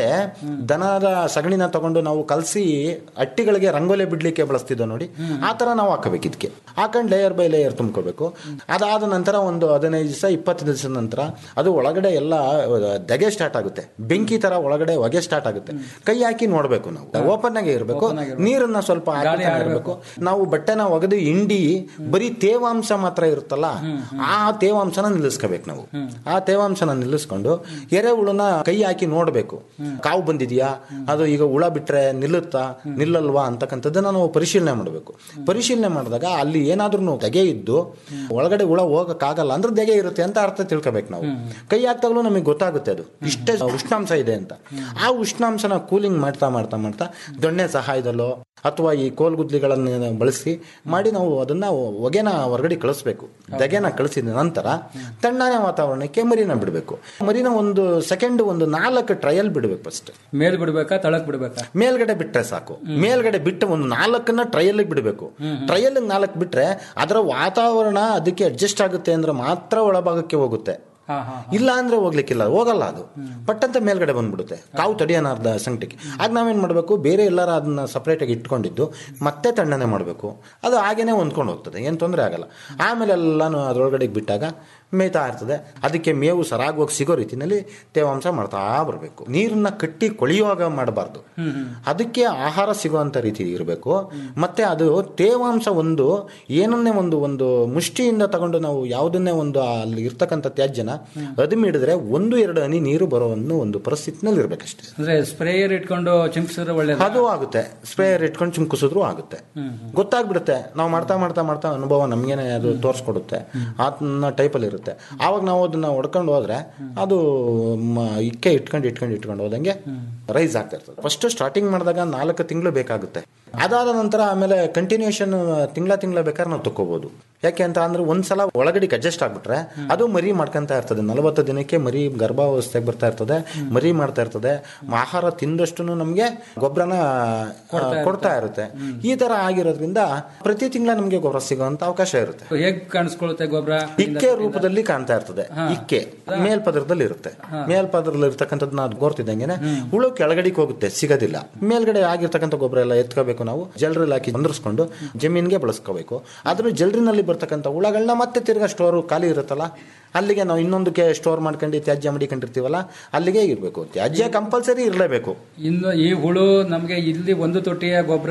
ದನದ ಸಗಣಿನ ತಗೊಂಡು ನಾವು ಕಲಸಿ ಅಟ್ಟಿಗಳಿಗೆ ರಂಗೋಲಿ ಬಿಡ್ಲಿಕ್ಕೆ ಬಳಸ್ತಿದ್ದೋ ನೋಡಿ ಆ ತರ ನಾವು ಹಾಕಬೇಕು ಇದಕ್ಕೆ ಹಾಕೊಂಡು ಲೇಯರ್ ಬೈ ಲೇಯರ್ ತುಂಬ್ಕೋಬೇಕು ಅದಾದ ನಂತರ ಒಂದು ಹದಿನೈದು ದಿವಸ ಇಪ್ಪತ್ತು ದಿವಸದ ನಂತರ ಅದು ಒಳಗಡೆ ಎಲ್ಲ ದಗೆ ಸ್ಟಾರ್ಟ್ ಆಗುತ್ತೆ ಬೆಂಕಿ ತರ ಒಳಗಡೆ ಹೊಗೆ ಸ್ಟಾರ್ಟ್ ಆಗುತ್ತೆ ಕೈ ಹಾಕಿ ನೋಡ್ಬೇಕು ನಾವು ಓಪನ್ ಆಗಿ ಇರಬೇಕು ನೀರನ್ನ ಸ್ವಲ್ಪ ಹಾಕ್ತಾನೆ ಇರಬೇಕು ನಾವು ಬಟ್ಟೆನ ಒಗೆದು ಹಿಂಡಿ ಬರೀ ತೇವಾಂಶ ಮಾತ್ರ ಇರುತ್ತಲ್ಲ ಆ ತೇವಾಂಶನ ನಿಲ್ಲಿಸ್ಕೋಬೇಕು ನಾವು ಆ ತೇವಾಂಶನ ನಿಲ್ಲಿಸ್ಕೊಂಡು ಎರೆಹುಳನ ಕೈ ಹಾಕಿ ನೋಡ್ಬೇಕು ಕಾವು ಬಂದಿದ್ಯಾ ಅದು ಈಗ ಹುಳ ಬಿಟ್ರೆ ನಿಲ್ಲುತ್ತಾ ನಿಲ್ಲಲ್ವಾ ಅಂತಕ್ಕಂಥದ್ದನ್ನ ನಾವು ಪರಿಶೀಲನೆ ಮಾಡಬೇಕು ಪರಿಶೀಲನೆ ಮಾಡಿದಾಗ ಅಲ್ಲಿ ಏನಾದ್ರೂ ದಗೆ ಇದ್ದು ಒಳಗಡೆ ಹುಳ ಹೋಗಕ್ಕಾಗಲ್ಲ ಅಂದ್ರೆ ದಗೆ ಇರುತ್ತೆ ಅಂತ ಅರ್ಥ ತಿಳ್ಕೊಬೇಕು ನಾವು ಕೈ ಹಾಕ್ದಾಗಲೂ ನಮಗೆ ಗೊತ್ತಾಗುತ್ತೆ ಅದು ಇಷ್ಟೇ ಉಷ್ಣಾಂಶ ಇದೆ ಅಂತ ಆ ಉಷ್ಣಾಂಶನ ಕೂಲಿಂಗ್ ಮಾಡ್ತಾ ಮಾಡ್ತಾ ಮಾಡ್ತಾ ದೊಣ್ಣೆ ಸಹಾಯದಲ್ಲೋ ಅಥವಾ ಈ ಕೋಲ್ಗುದ್ಲಿಗಳನ್ನು ಬಳಸಿ ಮಾಡಿ ನಾವು ಅದನ್ನ ಹೊಗೆನ ಹೊರಗಡೆ ಕಳಿಸ್ಬೇಕು ದಗೆನ ಕಳಿಸಿದ ನಂತರ ತಣ್ಣನೆ ವಾತಾವರಣಕ್ಕೆ ಮರಿನ ಬಿಡಬೇಕು ಮರಿನ ಒಂದು ಸೆಕೆಂಡ್ ಒಂದು ನಾಲ್ಕು ಟ್ರಯಲ್ ಬಿಡಬೇಕು ಫಸ್ಟ್ ಮೇಲ್ ಬಿಡ್ಬೇಕಾ ತಳಕ್ ಬಿಡ್ಬೇಕಾ ಮೇಲ್ಗಡೆ ಬಿಟ್ರೆ ಸಾಕು ಮೇಲ್ಗಡೆ ಬಿಟ್ಟು ಒಂದು ನಾಲ್ಕನ್ನ ಟ್ರಯಲ್ ಬಿಡಬೇಕು ಟ್ರಯಲ್ ನಾಲ್ಕು ಬಿಟ್ರೆ ಅದರ ವಾತಾವರಣ ಅದಕ್ಕೆ ಅಡ್ಜಸ್ಟ್ ಆಗುತ್ತೆ ಅಂದ್ರೆ ಮಾತ್ರ ಒಳಭಾಗಕ್ಕೆ ಹೋಗುತ್ತೆ ಹಾ ಹಾ ಇಲ್ಲ ಅಂದ್ರೆ ಹೋಗ್ಲಿಕ್ಕಿಲ್ಲ ಹೋಗಲ್ಲ ಅದು ಪಟ್ಟಂತ ಮೇಲ್ಗಡೆ ಬಂದ್ಬಿಡುತ್ತೆ ಕಾವು ತಡಿಯೋಣ ಅರ್ಧ ಸಂಗಟಿಗೆ ಆಗ ನಾವೇನ್ ಮಾಡಬೇಕು ಬೇರೆ ಎಲ್ಲಾರ ಅದನ್ನ ಸಪರೇಟ್ ಆಗಿ ಇಟ್ಕೊಂಡಿದ್ದು ಮತ್ತೆ ತಣ್ಣನೆ ಮಾಡಬೇಕು ಅದು ಹಾಗೇನೆ ಹೊಂದ್ಕೊಂಡು ಹೋಗ್ತದೆ ಏನು ತೊಂದರೆ ಆಗಲ್ಲ ಆಮೇಲೆ ಎಲ್ಲಾನು ಅದ್ರೊಳಗಡೆ ಬಿಟ್ಟಾಗ ಮೇಯ್ತಾ ಇರ್ತದೆ ಅದಕ್ಕೆ ಮೇವು ಸರಾಗವಾಗಿ ಸಿಗೋ ರೀತಿನಲ್ಲಿ ತೇವಾಂಶ ಮಾಡ್ತಾ ಬರಬೇಕು ನೀರನ್ನ ಕಟ್ಟಿ ಕೊಳೆಯುವಾಗ ಮಾಡಬಾರ್ದು ಅದಕ್ಕೆ ಆಹಾರ ಸಿಗುವಂತ ರೀತಿ ಇರಬೇಕು ಮತ್ತೆ ಅದು ತೇವಾಂಶ ಒಂದು ಏನನ್ನೇ ಒಂದು ಒಂದು ಮುಷ್ಟಿಯಿಂದ ತಗೊಂಡು ನಾವು ಯಾವುದನ್ನೇ ಒಂದು ಅಲ್ಲಿ ಇರ್ತಕ್ಕಂಥ ತ್ಯಾಜ್ಯನ ಅದುಮಿಡಿದ್ರೆ ಒಂದು ಎರಡು ಹನಿ ನೀರು ಬರೋ ಅನ್ನೋ ಒಂದು ಪರಿಸ್ಥಿತಿನಲ್ಲಿ ಇರ್ಬೇಕಷ್ಟೇ ಅಂದ್ರೆ ಸ್ಪ್ರೇಯರ್ ಇಟ್ಕೊಂಡು ಚಿಂಪಿಸಿದ್ರೆ ಒಳ್ಳೇದು ಅದು ಆಗುತ್ತೆ ಸ್ಪ್ರೇಯರ್ ಇಟ್ಕೊಂಡು ಚಿಮ್ಕಿಸಿದ್ರು ಆಗುತ್ತೆ ಗೊತ್ತಾಗ್ಬಿಡುತ್ತೆ ನಾವು ಮಾಡ್ತಾ ಮಾಡ್ತಾ ಮಾಡ್ತಾ ಅನುಭವ ನಮ್ಗೇನೆ ಅದು ತೋರಿಸ್ಕೊಡುತ್ತೆ ಆ ಟೈಪಲ್ಲಿ ಇರುತ್ತೆ ಆವಾಗ ನಾವು ಅದನ್ನ ಹೊಡ್ಕೊಂಡು ಹೋದ್ರೆ ಅದು ಮ- ಇಕ್ಕೆ ಇಟ್ಕೊಂಡು ಇಟ್ಕೊಂಡು ಇಟ್ಕೊಂಡು ಹೋದಂಗೆ ರೈಸ್ ಆಗ್ತಾ ಇರ್ತದೆ ಫಸ್ಟ್ ಸ್ಟಾರ್ಟಿಂಗ್ ಮಾಡಿದಾಗ ನಾಲ್ಕು ತಿಂಗಳು ಬೇಕಾಗುತ್ತೆ ಅದಾದ ನಂತರ ಆಮೇಲೆ ಕಂಟಿನ್ಯೂಷನ್ ತಿಂಗಳ ತಿಂಗಳ ಬೇಕಾದ್ರೆ ನಾವು ತಕ್ಕೋಬಹುದು ಯಾಕೆ ಅಂತ ಅಂದ್ರೆ ಒಂದ್ಸಲ ಒಳಗಡೆ ಅಡ್ಜಸ್ಟ್ ಆಗ್ಬಿಟ್ರೆ ಅದು ಮರಿ ಮಾಡ್ಕೊಂತ ಇರ್ತದೆ ನಲವತ್ತು ದಿನಕ್ಕೆ ಮರಿ ಗರ್ಭಾವಸ್ಥೆಗೆ ಬರ್ತಾ ಇರ್ತದೆ ಮರಿ ಮಾಡ್ತಾ ಇರ್ತದೆ ಆಹಾರ ತಿಂದಷ್ಟು ನಮಗೆ ಗೊಬ್ಬರನ ಕೊಡ್ತಾ ಇರುತ್ತೆ ಈ ತರ ಆಗಿರೋದ್ರಿಂದ ಪ್ರತಿ ತಿಂಗಳ ನಮಗೆ ಗೊಬ್ಬರ ಸಿಗುವಂತ ಅವಕಾಶ ಇರುತ್ತೆ ಹೇಗ್ ಕಾಣಿಸ್ಕೊಳ್ಳುತ್ತೆ ಗೊಬ್ಬರ ಇಕ್ಕೆ ರೂಪದಲ್ಲಿ ಕಾಣ್ತಾ ಇರ್ತದೆ ಇಕ್ಕೆ ಮೇಲ್ಪದರದಲ್ಲಿ ಇರುತ್ತೆ ಮೇಲ್ಪದರದಲ್ಲಿ ಇರ್ತಕ್ಕಂಥದ್ದು ನಾವು ಗೋರ್ತಿದ್ದಂಗೆನೆ ಹುಳು ಕೆಳಗಡೆಗೆ ಹೋಗುತ್ತೆ ಸಿಗೋದಿಲ್ಲ ಮೇಲ್ಗಡೆ ಆಗಿರ್ತಕ್ಕಂಥ ಗೊಬ್ಬರ ಎಲ್ಲ ಎತ್ಕೋಬೇಕು ನಾವು ಜಲ್ರಲ್ಲಿ ಹಾಕಿ ಹೊಂದಿಸ್ಕೊಂಡು ಜಮೀನಿಗೆ ಬಳಸ್ಕೋಬೇಕು ಆದ್ರೂ ಜಲ್ರಿನಲ್ಲಿ ಬರ್ತಕ್ಕಂಥ ಹುಳಗಳನ್ನ ಮತ್ತೆ ತಿರ್ಗಾ ಸ್ಟೋರು ಖಾಲಿ ಇರುತ್ತಲ್ಲ ಅಲ್ಲಿಗೆ ನಾವು ಇನ್ನೊಂದಕ್ಕೆ ಸ್ಟೋರ್ ಮಾಡ್ಕೊಂಡು ತ್ಯಾಜ್ಯ ಮಡಿಕೊಂಡಿರ್ತೀವಲ್ಲ ಅಲ್ಲಿಗೆ ಇರಬೇಕು ತ್ಯಾಜ್ಯ ಕಂಪಲ್ಸರಿ ಇರಲೇಬೇಕು ಇನ್ನು ಈ ಹುಳು ನಮಗೆ ಇಲ್ಲಿ ಒಂದು ತೊಟ್ಟಿಯ ಗೊಬ್ಬರ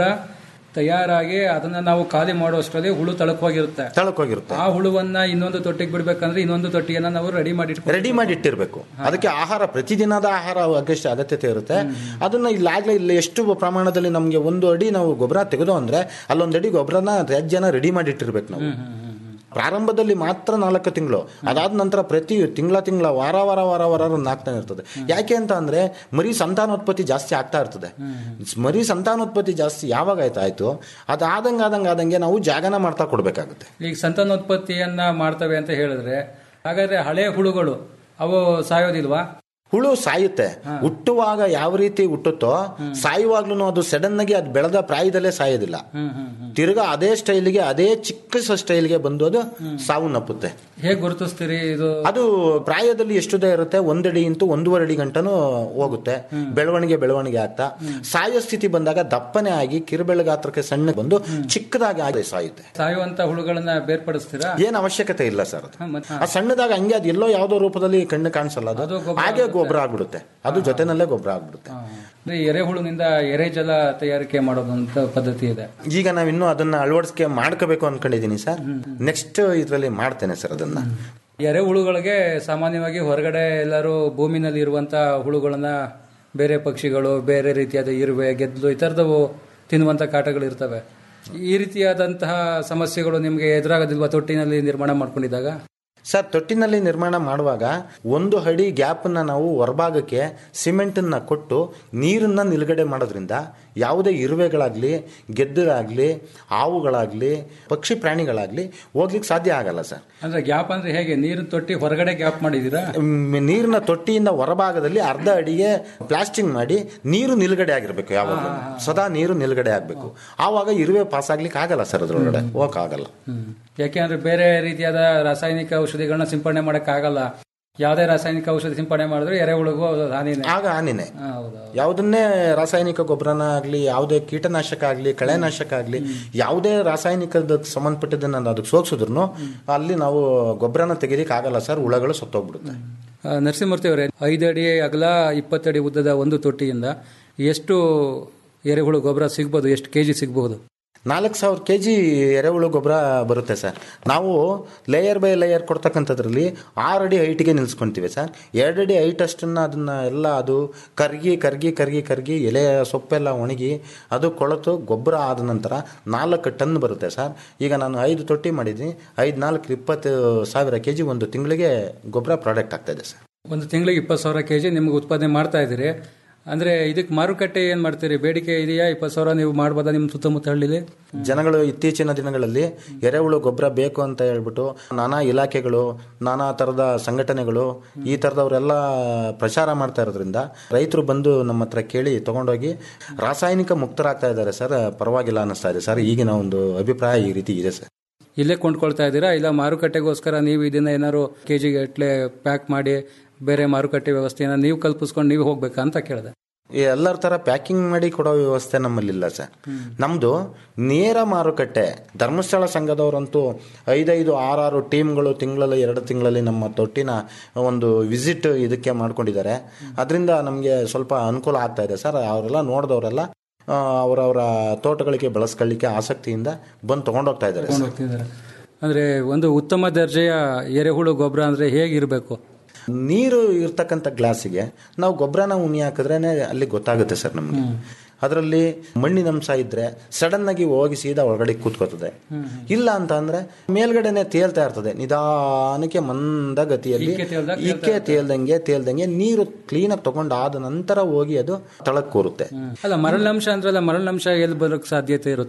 ತಯಾರಾಗಿ ಅದನ್ನ ನಾವು ಖಾಲಿ ಮಾಡುವಷ್ಟರಲ್ಲಿ ಹುಳು ತಳಕೋಗಿರುತ್ತೆ ತಳಕೋಗಿರುತ್ತೆ ಆ ಹುಳುವನ್ನ ಇನ್ನೊಂದು ತೊಟ್ಟಿಗೆ ಬಿಡ್ಬೇಕಂದ್ರೆ ಇನ್ನೊಂದು ತೊಟ್ಟಿಯನ್ನ ನಾವು ರೆಡಿ ಮಾಡಿ ಇಟ್ಕೊ- ರೆಡಿ ಮಾಡಿ ಇಟ್ಟಿರ್ಬೇಕು ಅದಕ್ಕೆ ಆಹಾರ ಪ್ರತಿದಿನದ ಆಹಾರ ಅಗತ್ಯ ಅಗತ್ಯತೆ ಇರುತ್ತೆ ಅದನ್ನ ಇಲ್ಲಾಗ್ಲೇ ಇಲ್ಲಿ ಎಷ್ಟು ಪ್ರಮಾಣದಲ್ಲಿ ನಮಗೆ ಒಂದು ಅಡಿ ನಾವು ಗೊಬ್ಬರ ತೆಗೆದು ಅಂದ್ರೆ ಅಲ್ಲೊಂದು ಅಡಿ ಗೊಬ್ಬರನ ತ್ಯಾಜ್ಯನ ರೆಡಿ ಮಾಡಿ ಇಟ್ಟಿರ್ಬೇಕು ನಾವು ಪ್ರಾರಂಭದಲ್ಲಿ ಮಾತ್ರ ನಾಲ್ಕು ತಿಂಗಳು ಅದಾದ ನಂತರ ಪ್ರತಿ ತಿಂಗಳ ತಿಂಗಳ ವಾರ ವಾರ ವಾರ ವಾರ ನಾಗ್ತಾನೆ ಇರ್ತದೆ ಯಾಕೆ ಅಂತ ಅಂದ್ರೆ ಮರಿ ಸಂತಾನೋತ್ಪತ್ತಿ ಜಾಸ್ತಿ ಆಗ್ತಾ ಇರ್ತದೆ ಮರಿ ಸಂತಾನೋತ್ಪತ್ತಿ ಜಾಸ್ತಿ ಯಾವಾಗ ಆಯ್ತು ಆಯ್ತು ಅದಾದಂಗೆ ಆದಂಗೆ ಆದಂಗೆ ನಾವು ಜಾಗನ ಮಾಡ್ತಾ ಕೊಡ್ಬೇಕಾಗುತ್ತೆ ಈಗ ಸಂತಾನೋತ್ಪತ್ತಿಯನ್ನ ಮಾಡ್ತವೆ ಅಂತ ಹೇಳಿದ್ರೆ ಹಾಗಾದ್ರೆ ಹಳೆ ಹುಳುಗಳು ಅವು ಸಾಯೋದಿಲ್ವಾ ಹುಳು ಸಾಯುತ್ತೆ ಹುಟ್ಟುವಾಗ ಯಾವ ರೀತಿ ಹುಟ್ಟುತ್ತೋ ಸಾಯುವಾಗ್ಲೂ ಅದು ಸಡನ್ ಆಗಿ ಅದು ಬೆಳೆದ ಪ್ರಾಯದಲ್ಲೇ ಸಾಯೋದಿಲ್ಲ ತಿರ್ಗಾ ಅದೇ ಸ್ಟೈಲ್ಗೆ ಅದೇ ಚಿಕ್ಕ ಸ್ಟೈಲ್ಗೆ ಬಂದು ಅದು ಸಾವು ನಪ್ಪುತ್ತೆ ಹೇಗ್ ಗುರುತಿಸ್ತೀರಿ ಇದು ಅದು ಪ್ರಾಯದಲ್ಲಿ ಎಷ್ಟುದೇ ಇರುತ್ತೆ ಒಂದಡಿ ಇಂಟು ಒಂದೂವರೆ ಅಡಿ ಗಂಟನು ಹೋಗುತ್ತೆ ಬೆಳವಣಿಗೆ ಬೆಳವಣಿಗೆ ಆಗ್ತಾ ಸಾಯೋ ಸ್ಥಿತಿ ಬಂದಾಗ ದಪ್ಪನೆ ಆಗಿ ಕಿರುಬೆಳಗಾತ್ರಕ್ಕೆ ಸಣ್ಣ ಬಂದು ಚಿಕ್ಕದಾಗಿ ಆಗಿ ಸಾಯುತ್ತೆ ಸಾಯುವಂತ ಹುಳುಗಳನ್ನ ಬೇರ್ಪಡಿಸ್ತೀರಾ ಏನ್ ಅವಶ್ಯಕತೆ ಇಲ್ಲ ಸರ್ ಅದು ಹ, ಮತ್ತೆ- ಆ ಸಣ್ಣದಾಗ ಹಂಗೆ ಅದು ಎಲ್ಲೋ ಯಾವ್ದೋ ರೂಪದಲ್ಲಿ ಕಣ್ಣು ಕಾಣಿಸಲ್ಲ ಅದು ಅದು ಗೊಬ್ಬರ ಹಾಗೆ ಗೊಬ್ಬರ ಆಗ್ಬಿಡುತ್ತೆ ಅದು ಜೊತೆನಲ್ಲೇ ಗೊಬ್ಬರ ಆಗ್ಬಿಡುತ್ತೆ ಅಂದ್ರೆ ಎರೆಹುಳುನಿಂದ ಎರೆಜಲ ತಯಾರಿಕೆ ಮಾಡೋದಂತ ಪದ್ಧತಿ ಇದೆ ಈಗ ನಾವು ಇನ್ನೂ ಅದನ್ನ ಅಳವಡಿಕೆ ಮಾಡ್ಕೋಬೇಕು ಅನ್ಕೊಂಡಿದೀನಿ ಸರ್ ನೆಕ್ಸ್ಟ್ ಇದ್ರಲ್ಲಿ ಮಾಡ್ತೇನೆ ಸರ್ ಅದನ್ನ ಎರೆಹುಳುಗಳಿಗೆ ಸಾಮಾನ್ಯವಾಗಿ ಹೊರಗಡೆ ಎಲ್ಲರೂ ಭೂಮಿನಲ್ಲಿ ಇರುವಂತ ಹುಳುಗಳನ್ನ ಬೇರೆ ಪಕ್ಷಿಗಳು ಬೇರೆ ರೀತಿಯಾದ ಇರುವೆ ಗೆದ್ದಲು ಈ ಥರದವು ತಿನ್ನುವಂತ ಕಾಟಗಳು ಇರ್ತವೆ ಈ ರೀತಿಯಾದಂತಹ ಸಮಸ್ಯೆಗಳು ನಿಮಗೆ ಎದುರಾಗೋದಿಲ್ವಾ ತೊಟ್ಟಿನಲ್ಲಿ ನಿರ್ಮಾಣ ಮಾಡ್ಕೊಂಡಿದ್ದಾಗ ಸರ್ ತೊಟ್ಟಿನಲ್ಲಿ ನಿರ್ಮಾಣ ಮಾಡುವಾಗ ಒಂದು ಅಡಿ ಗ್ಯಾಪನ್ನ ನಾವು ಹೊರಭಾಗಕ್ಕೆ ಸಿಮೆಂಟನ್ನ ಕೊಟ್ಟು ನೀರನ್ನ ನಿಲುಗಡೆ ಮಾಡೋದ್ರಿಂದ ಯಾವುದೇ ಇರುವೆಗಳಾಗ್ಲಿ ಗೆದ್ದಲಾಗ್ಲಿ ಹಾವುಗಳಾಗ್ಲಿ ಪಕ್ಷಿ ಪ್ರಾಣಿಗಳಾಗ್ಲಿ ಹೋಗ್ಲಿಕ್ಕೆ ಸಾಧ್ಯ ಆಗಲ್ಲ ಸರ್ ಅಂದ್ರೆ ಗ್ಯಾಪ್ ಅಂದ್ರೆ ಹೇಗೆ ನೀರಿನ ತೊಟ್ಟಿ ಹೊರಗಡೆ ಗ್ಯಾಪ್ ಮಾಡಿದೀರಾ ಮ್, ನೀರಿನ ತೊಟ್ಟಿಯಿಂದ ಹೊರಭಾಗದಲ್ಲಿ ಅರ್ಧ ಅಡಿಗೆ ಪ್ಲಾಸ್ಟಿಂಗ್ ಮಾಡಿ ನೀರು ನಿಲುಗಡೆ ಆಗಿರ್ಬೇಕು ಯಾವಾಗ ಸದಾ ನೀರು ನಿಲುಗಡೆ ಆಗ್ಬೇಕು ಆವಾಗ ಇರುವೆ ಪಾಸ್ ಆಗ್ಲಿಕ್ಕೆ ಆಗಲ್ಲ ಸರ್ ಅದ್ರೊಳಗಡೆ ಹೋಗಕ್ ಆಗಲ್ಲ ಹ್ಮ್. ಯಾಕೆಂದ್ರೆ ಬೇರೆ ರೀತಿಯಾದ ರಾಸಾಯನಿಕ ಔಷಧಿಗಳನ್ನ ಸಿಂಪಡಣೆ ಮಾಡಕ್ ಆಗಲ್ಲ ಯಾವುದೇ ರಾಸಾಯನಿಕ ಔಷಧಿ ಸಿಂಪಡಣೆ ಮಾಡಿದ್ರೆ ಎರೆಹುಳುಗೂ ಅದು ಹಾನಿನೇ ಆಗ ಹಾನಿನೇ ಹಾ, ಹೌದು ಯಾವುದನ್ನೇ ರಾಸಾಯನಿಕ ಗೊಬ್ಬರನ ಆಗ್ಲಿ ಯಾವುದೇ ಕೀಟನಾಶಕ ಆಗ್ಲಿ ಕಳೆನಾಶಕ ಆಗ್ಲಿ ಯಾವುದೇ ರಾಸಾಯನಿಕದ ಸಂಬಂಧಪಟ್ಟಿದ್ದನ್ನ ಅದಕ್ಕೆ ಸೋಕ್ಸಿದ್ರು ಅಲ್ಲಿ ನಾವು ಗೊಬ್ಬರನ ತೆಗಿಲಿಕ್ಕೆ ಆಗಲ್ಲ ಸರ್ ಹುಳಗಳು ಸತ್ತೋಗ್ಬಿಡುತ್ತೆ ಆ, ನರಸಿಂಹಮೂರ್ತಿ ಅವರೇ ಐದು ಅಡಿ ಅಗಲ ಇಪ್ಪತ್ತಡಿ ಉದ್ದದ ಒಂದು ತೊಟ್ಟಿಯಿಂದ ಎಷ್ಟು ಎರೆಹುಳು ಗೊಬ್ಬರ ಸಿಗ್ಬೋದು ಎಷ್ಟು ಕೆಜಿ ಸಿಗಬಹುದು ನಾಲ್ಕು ಸಾವಿರ ಕೆ ಜಿ ಎರೆಹುಳು ಗೊಬ್ಬರ ಬರುತ್ತೆ ಸರ್ ನಾವು ಲೇಯರ್ ಬೈ ಲೇಯರ್ ಕೊಡ್ತಕ್ಕಂಥದ್ರಲ್ಲಿ ಆರು ಅಡಿ ಹೈಟಿಗೆ ನಿಲ್ಸ್ಕೊಂತೀವಿ ಸರ್ ಎರಡು ಅಡಿ ಹೈಟ್ ಅಷ್ಟನ್ನ ಅದನ್ನ ಎಲ್ಲ ಅದು ಕರ್ಗಿ ಕರ್ಗಿ ಕರ್ಗಿ ಕರ್ಗಿ ಎಲೆ ಸೊಪ್ಪೆಲ್ಲ ಒಣಗಿ ಅದು ಕೊಳೆತು ಗೊಬ್ಬರ ಆದ ನಂತರ ನಾಲ್ಕು ಟನ್ ಬರುತ್ತೆ ಸರ್ ಈಗ ನಾನು ಐದು ತೊಟ್ಟಿ ಮಾಡಿದ್ದೀನಿ ಐದು ನಾಲ್ಕು ಇಪ್ಪತ್ತು ಸಾವಿರ ಕೆ ಜಿ ಒಂದು ತಿಂಗಳಿಗೆ ಗೊಬ್ಬರ ಪ್ರಾಡಕ್ಟ್ ಆಗ್ತಾ ಇದೆ ಸರ್ ಒಂದು ತಿಂಗಳಿಗೆ ಇಪ್ಪತ್ತು ಸಾವಿರ ಕೆಜಿ ನಿಮ್ಗೆ ಉತ್ಪಾದನೆ ಮಾಡ್ತಾ ಇದ್ದೀರಿ ಅಂದ್ರೆ ಇದಕ್ಕೆ ಮಾರುಕಟ್ಟೆ ಏನ್ ಮಾಡ್ತೀರಿ ಬೇಡಿಕೆ ಇದೆಯಾ ಇಪ್ಪತ್ತು ಸಾವಿರ ನೀವು ಮಾಡ್ಬೋದಾ ನಿಮ್ಮ ಸುತ್ತಮುತ್ತ ಹಳ್ಳಿಲಿ ಜನಗಳು ಇತ್ತೀಚಿನ ದಿನಗಳಲ್ಲಿ ಎರೆಹುಳು ಗೊಬ್ಬರ ಬೇಕು ಅಂತ ಹೇಳ್ಬಿಟ್ಟು ನಾನಾ ಇಲಾಖೆಗಳು ನಾನಾ ಥರದ ಸಂಘಟನೆಗಳು ಈ ಥರದವರೆಲ್ಲ ಪ್ರಚಾರ ಮಾಡ್ತಾ ಇರೋದ್ರಿಂದ ರೈತರು ಬಂದು ನಮ್ಮ ಹತ್ರ ಕೇಳಿ ತಗೊಂಡೋಗಿ ರಾಸಾಯನಿಕ ಮುಕ್ತರಾಗ್ತಾ ಇದ್ದಾರೆ ಸರ್ ಪರವಾಗಿಲ್ಲ ಅನ್ನಿಸ್ತಾ ಇದೆ ಸರ್ ಈಗಿನ ಒಂದು ಅಭಿಪ್ರಾಯ ಈ ರೀತಿ ಇದೆ ಸರ್ ಇಲ್ಲೇ ಕೊಂಡ್ಕೊಳ್ತಾ ಇದ್ದೀರಾ ಇಲ್ಲ ಮಾರುಕಟ್ಟೆಗೋಸ್ಕರ ನೀವು ಇದನ್ನ ಏನಾದ್ರು ಕೆಜಿ ಗಟ್ಟಲೆ ಪ್ಯಾಕ್ ಮಾಡಿ ಬೇರೆ ಮಾರುಕಟ್ಟೆ ವ್ಯವಸ್ಥೆಯನ್ನ ನೀವು ಕಲ್ಪಿಸ್ಕೊಂಡು ನೀವು ಹೋಗ್ಬೇಕಾ ಅಂತ ಕೇಳಿದೆ ಈ ಎಲ್ಲರ ತರ ಪ್ಯಾಕಿಂಗ್ ಮಾಡಿ ಕೊಡೋ ವ್ಯವಸ್ಥೆ ನಮ್ಮಲ್ಲಿಲ್ಲ ಸರ್ ನಮ್ದು ನೇರ ಮಾರುಕಟ್ಟೆ ಧರ್ಮಸ್ಥಳ ಸಂಘದವರಂತೂ ಐದೈದು ಆರಾರು ಟೀಮ್ಗಳು ತಿಂಗಳಲ್ಲಿ ಎರಡು ತಿಂಗಳಲ್ಲಿ ನಮ್ಮ ತೊಟ್ಟಿನ ಒಂದು ವಿಸಿಟ್ ಇದಕ್ಕೆ ಮಾಡ್ಕೊಂಡಿದ್ದಾರೆ ಅದರಿಂದ ನಮಗೆ ಸ್ವಲ್ಪ ಅನುಕೂಲ ಆಗ್ತಾ ಇದೆ ಸರ್ ಅವರೆಲ್ಲ ನೋಡಿದವರೆಲ್ಲ ಅವರವರ ತೋಟಗಳಿಗೆ ಬಳಸ್ಕೊಳ್ಳಿಕ್ಕೆ ಆಸಕ್ತಿಯಿಂದ ಬಂದು ತಗೊಂಡೋಗ್ತಾ ಇದ್ದಾರೆ ತಗೊಂಡು ಹೋಗ್ತಿದ್ದಾರೆ ಅಂದ್ರೆ ಒಂದು ಉತ್ತಮ ದರ್ಜೆಯ ಎರೆಹುಳು ಗೊಬ್ಬರ ಅಂದ್ರೆ ಹೇಗಿರಬೇಕು ನೀರು ಇರ್ತಕ್ಕಂಥ ಗ್ಲಾಸಿಗೆ ನಾವು ಗೊಬ್ಬರನ ಉಣಿ ಹಾಕಿದ್ರೇನೆ ಅಲ್ಲಿ ಗೊತ್ತಾಗುತ್ತೆ ಸರ್ ನಮಗೆ ಅದರಲ್ಲಿ ಮಣ್ಣಿನ ಅಂಶ ಇದ್ರೆ ಸಡನ್ ಆಗಿ ಹೋಗಿ ಸೀದಾ ಒಳಗಡೆ ಕೂತ್ಕೋತದೆ ಇಲ್ಲ ಅಂತ ಅಂದ್ರೆ ಮೇಲ್ಗಡೆನೆ ತೇಲ್ತಾ ಇರ್ತದೆ ನಿಧಾನಕ್ಕೆ ಮಂದ ಗತಿಯಲ್ಲಿ ಇಕ್ಕೆ ತೇಲ್ದಾಗ ಇಕ್ಕೆ ತೇಲ್ದಂಗೆ ತೇಲ್ದಂಗೆ ನೀರು ಕ್ಲೀನಾಗಿ ತಗೊಂಡಾದ ನಂತರ ಹೋಗಿ ಅದು ತಳಕ್ ಕೂರುತ್ತೆ ಅಲ್ಲ ಮರಳಂಶ ಅಂದ್ರಲ್ಲ ಮರಳಂಶ ಎಲ್ಲಿ ಬರೋಕ್ ಸಾಧ್ಯತೆ ಇರುತ್ತೆ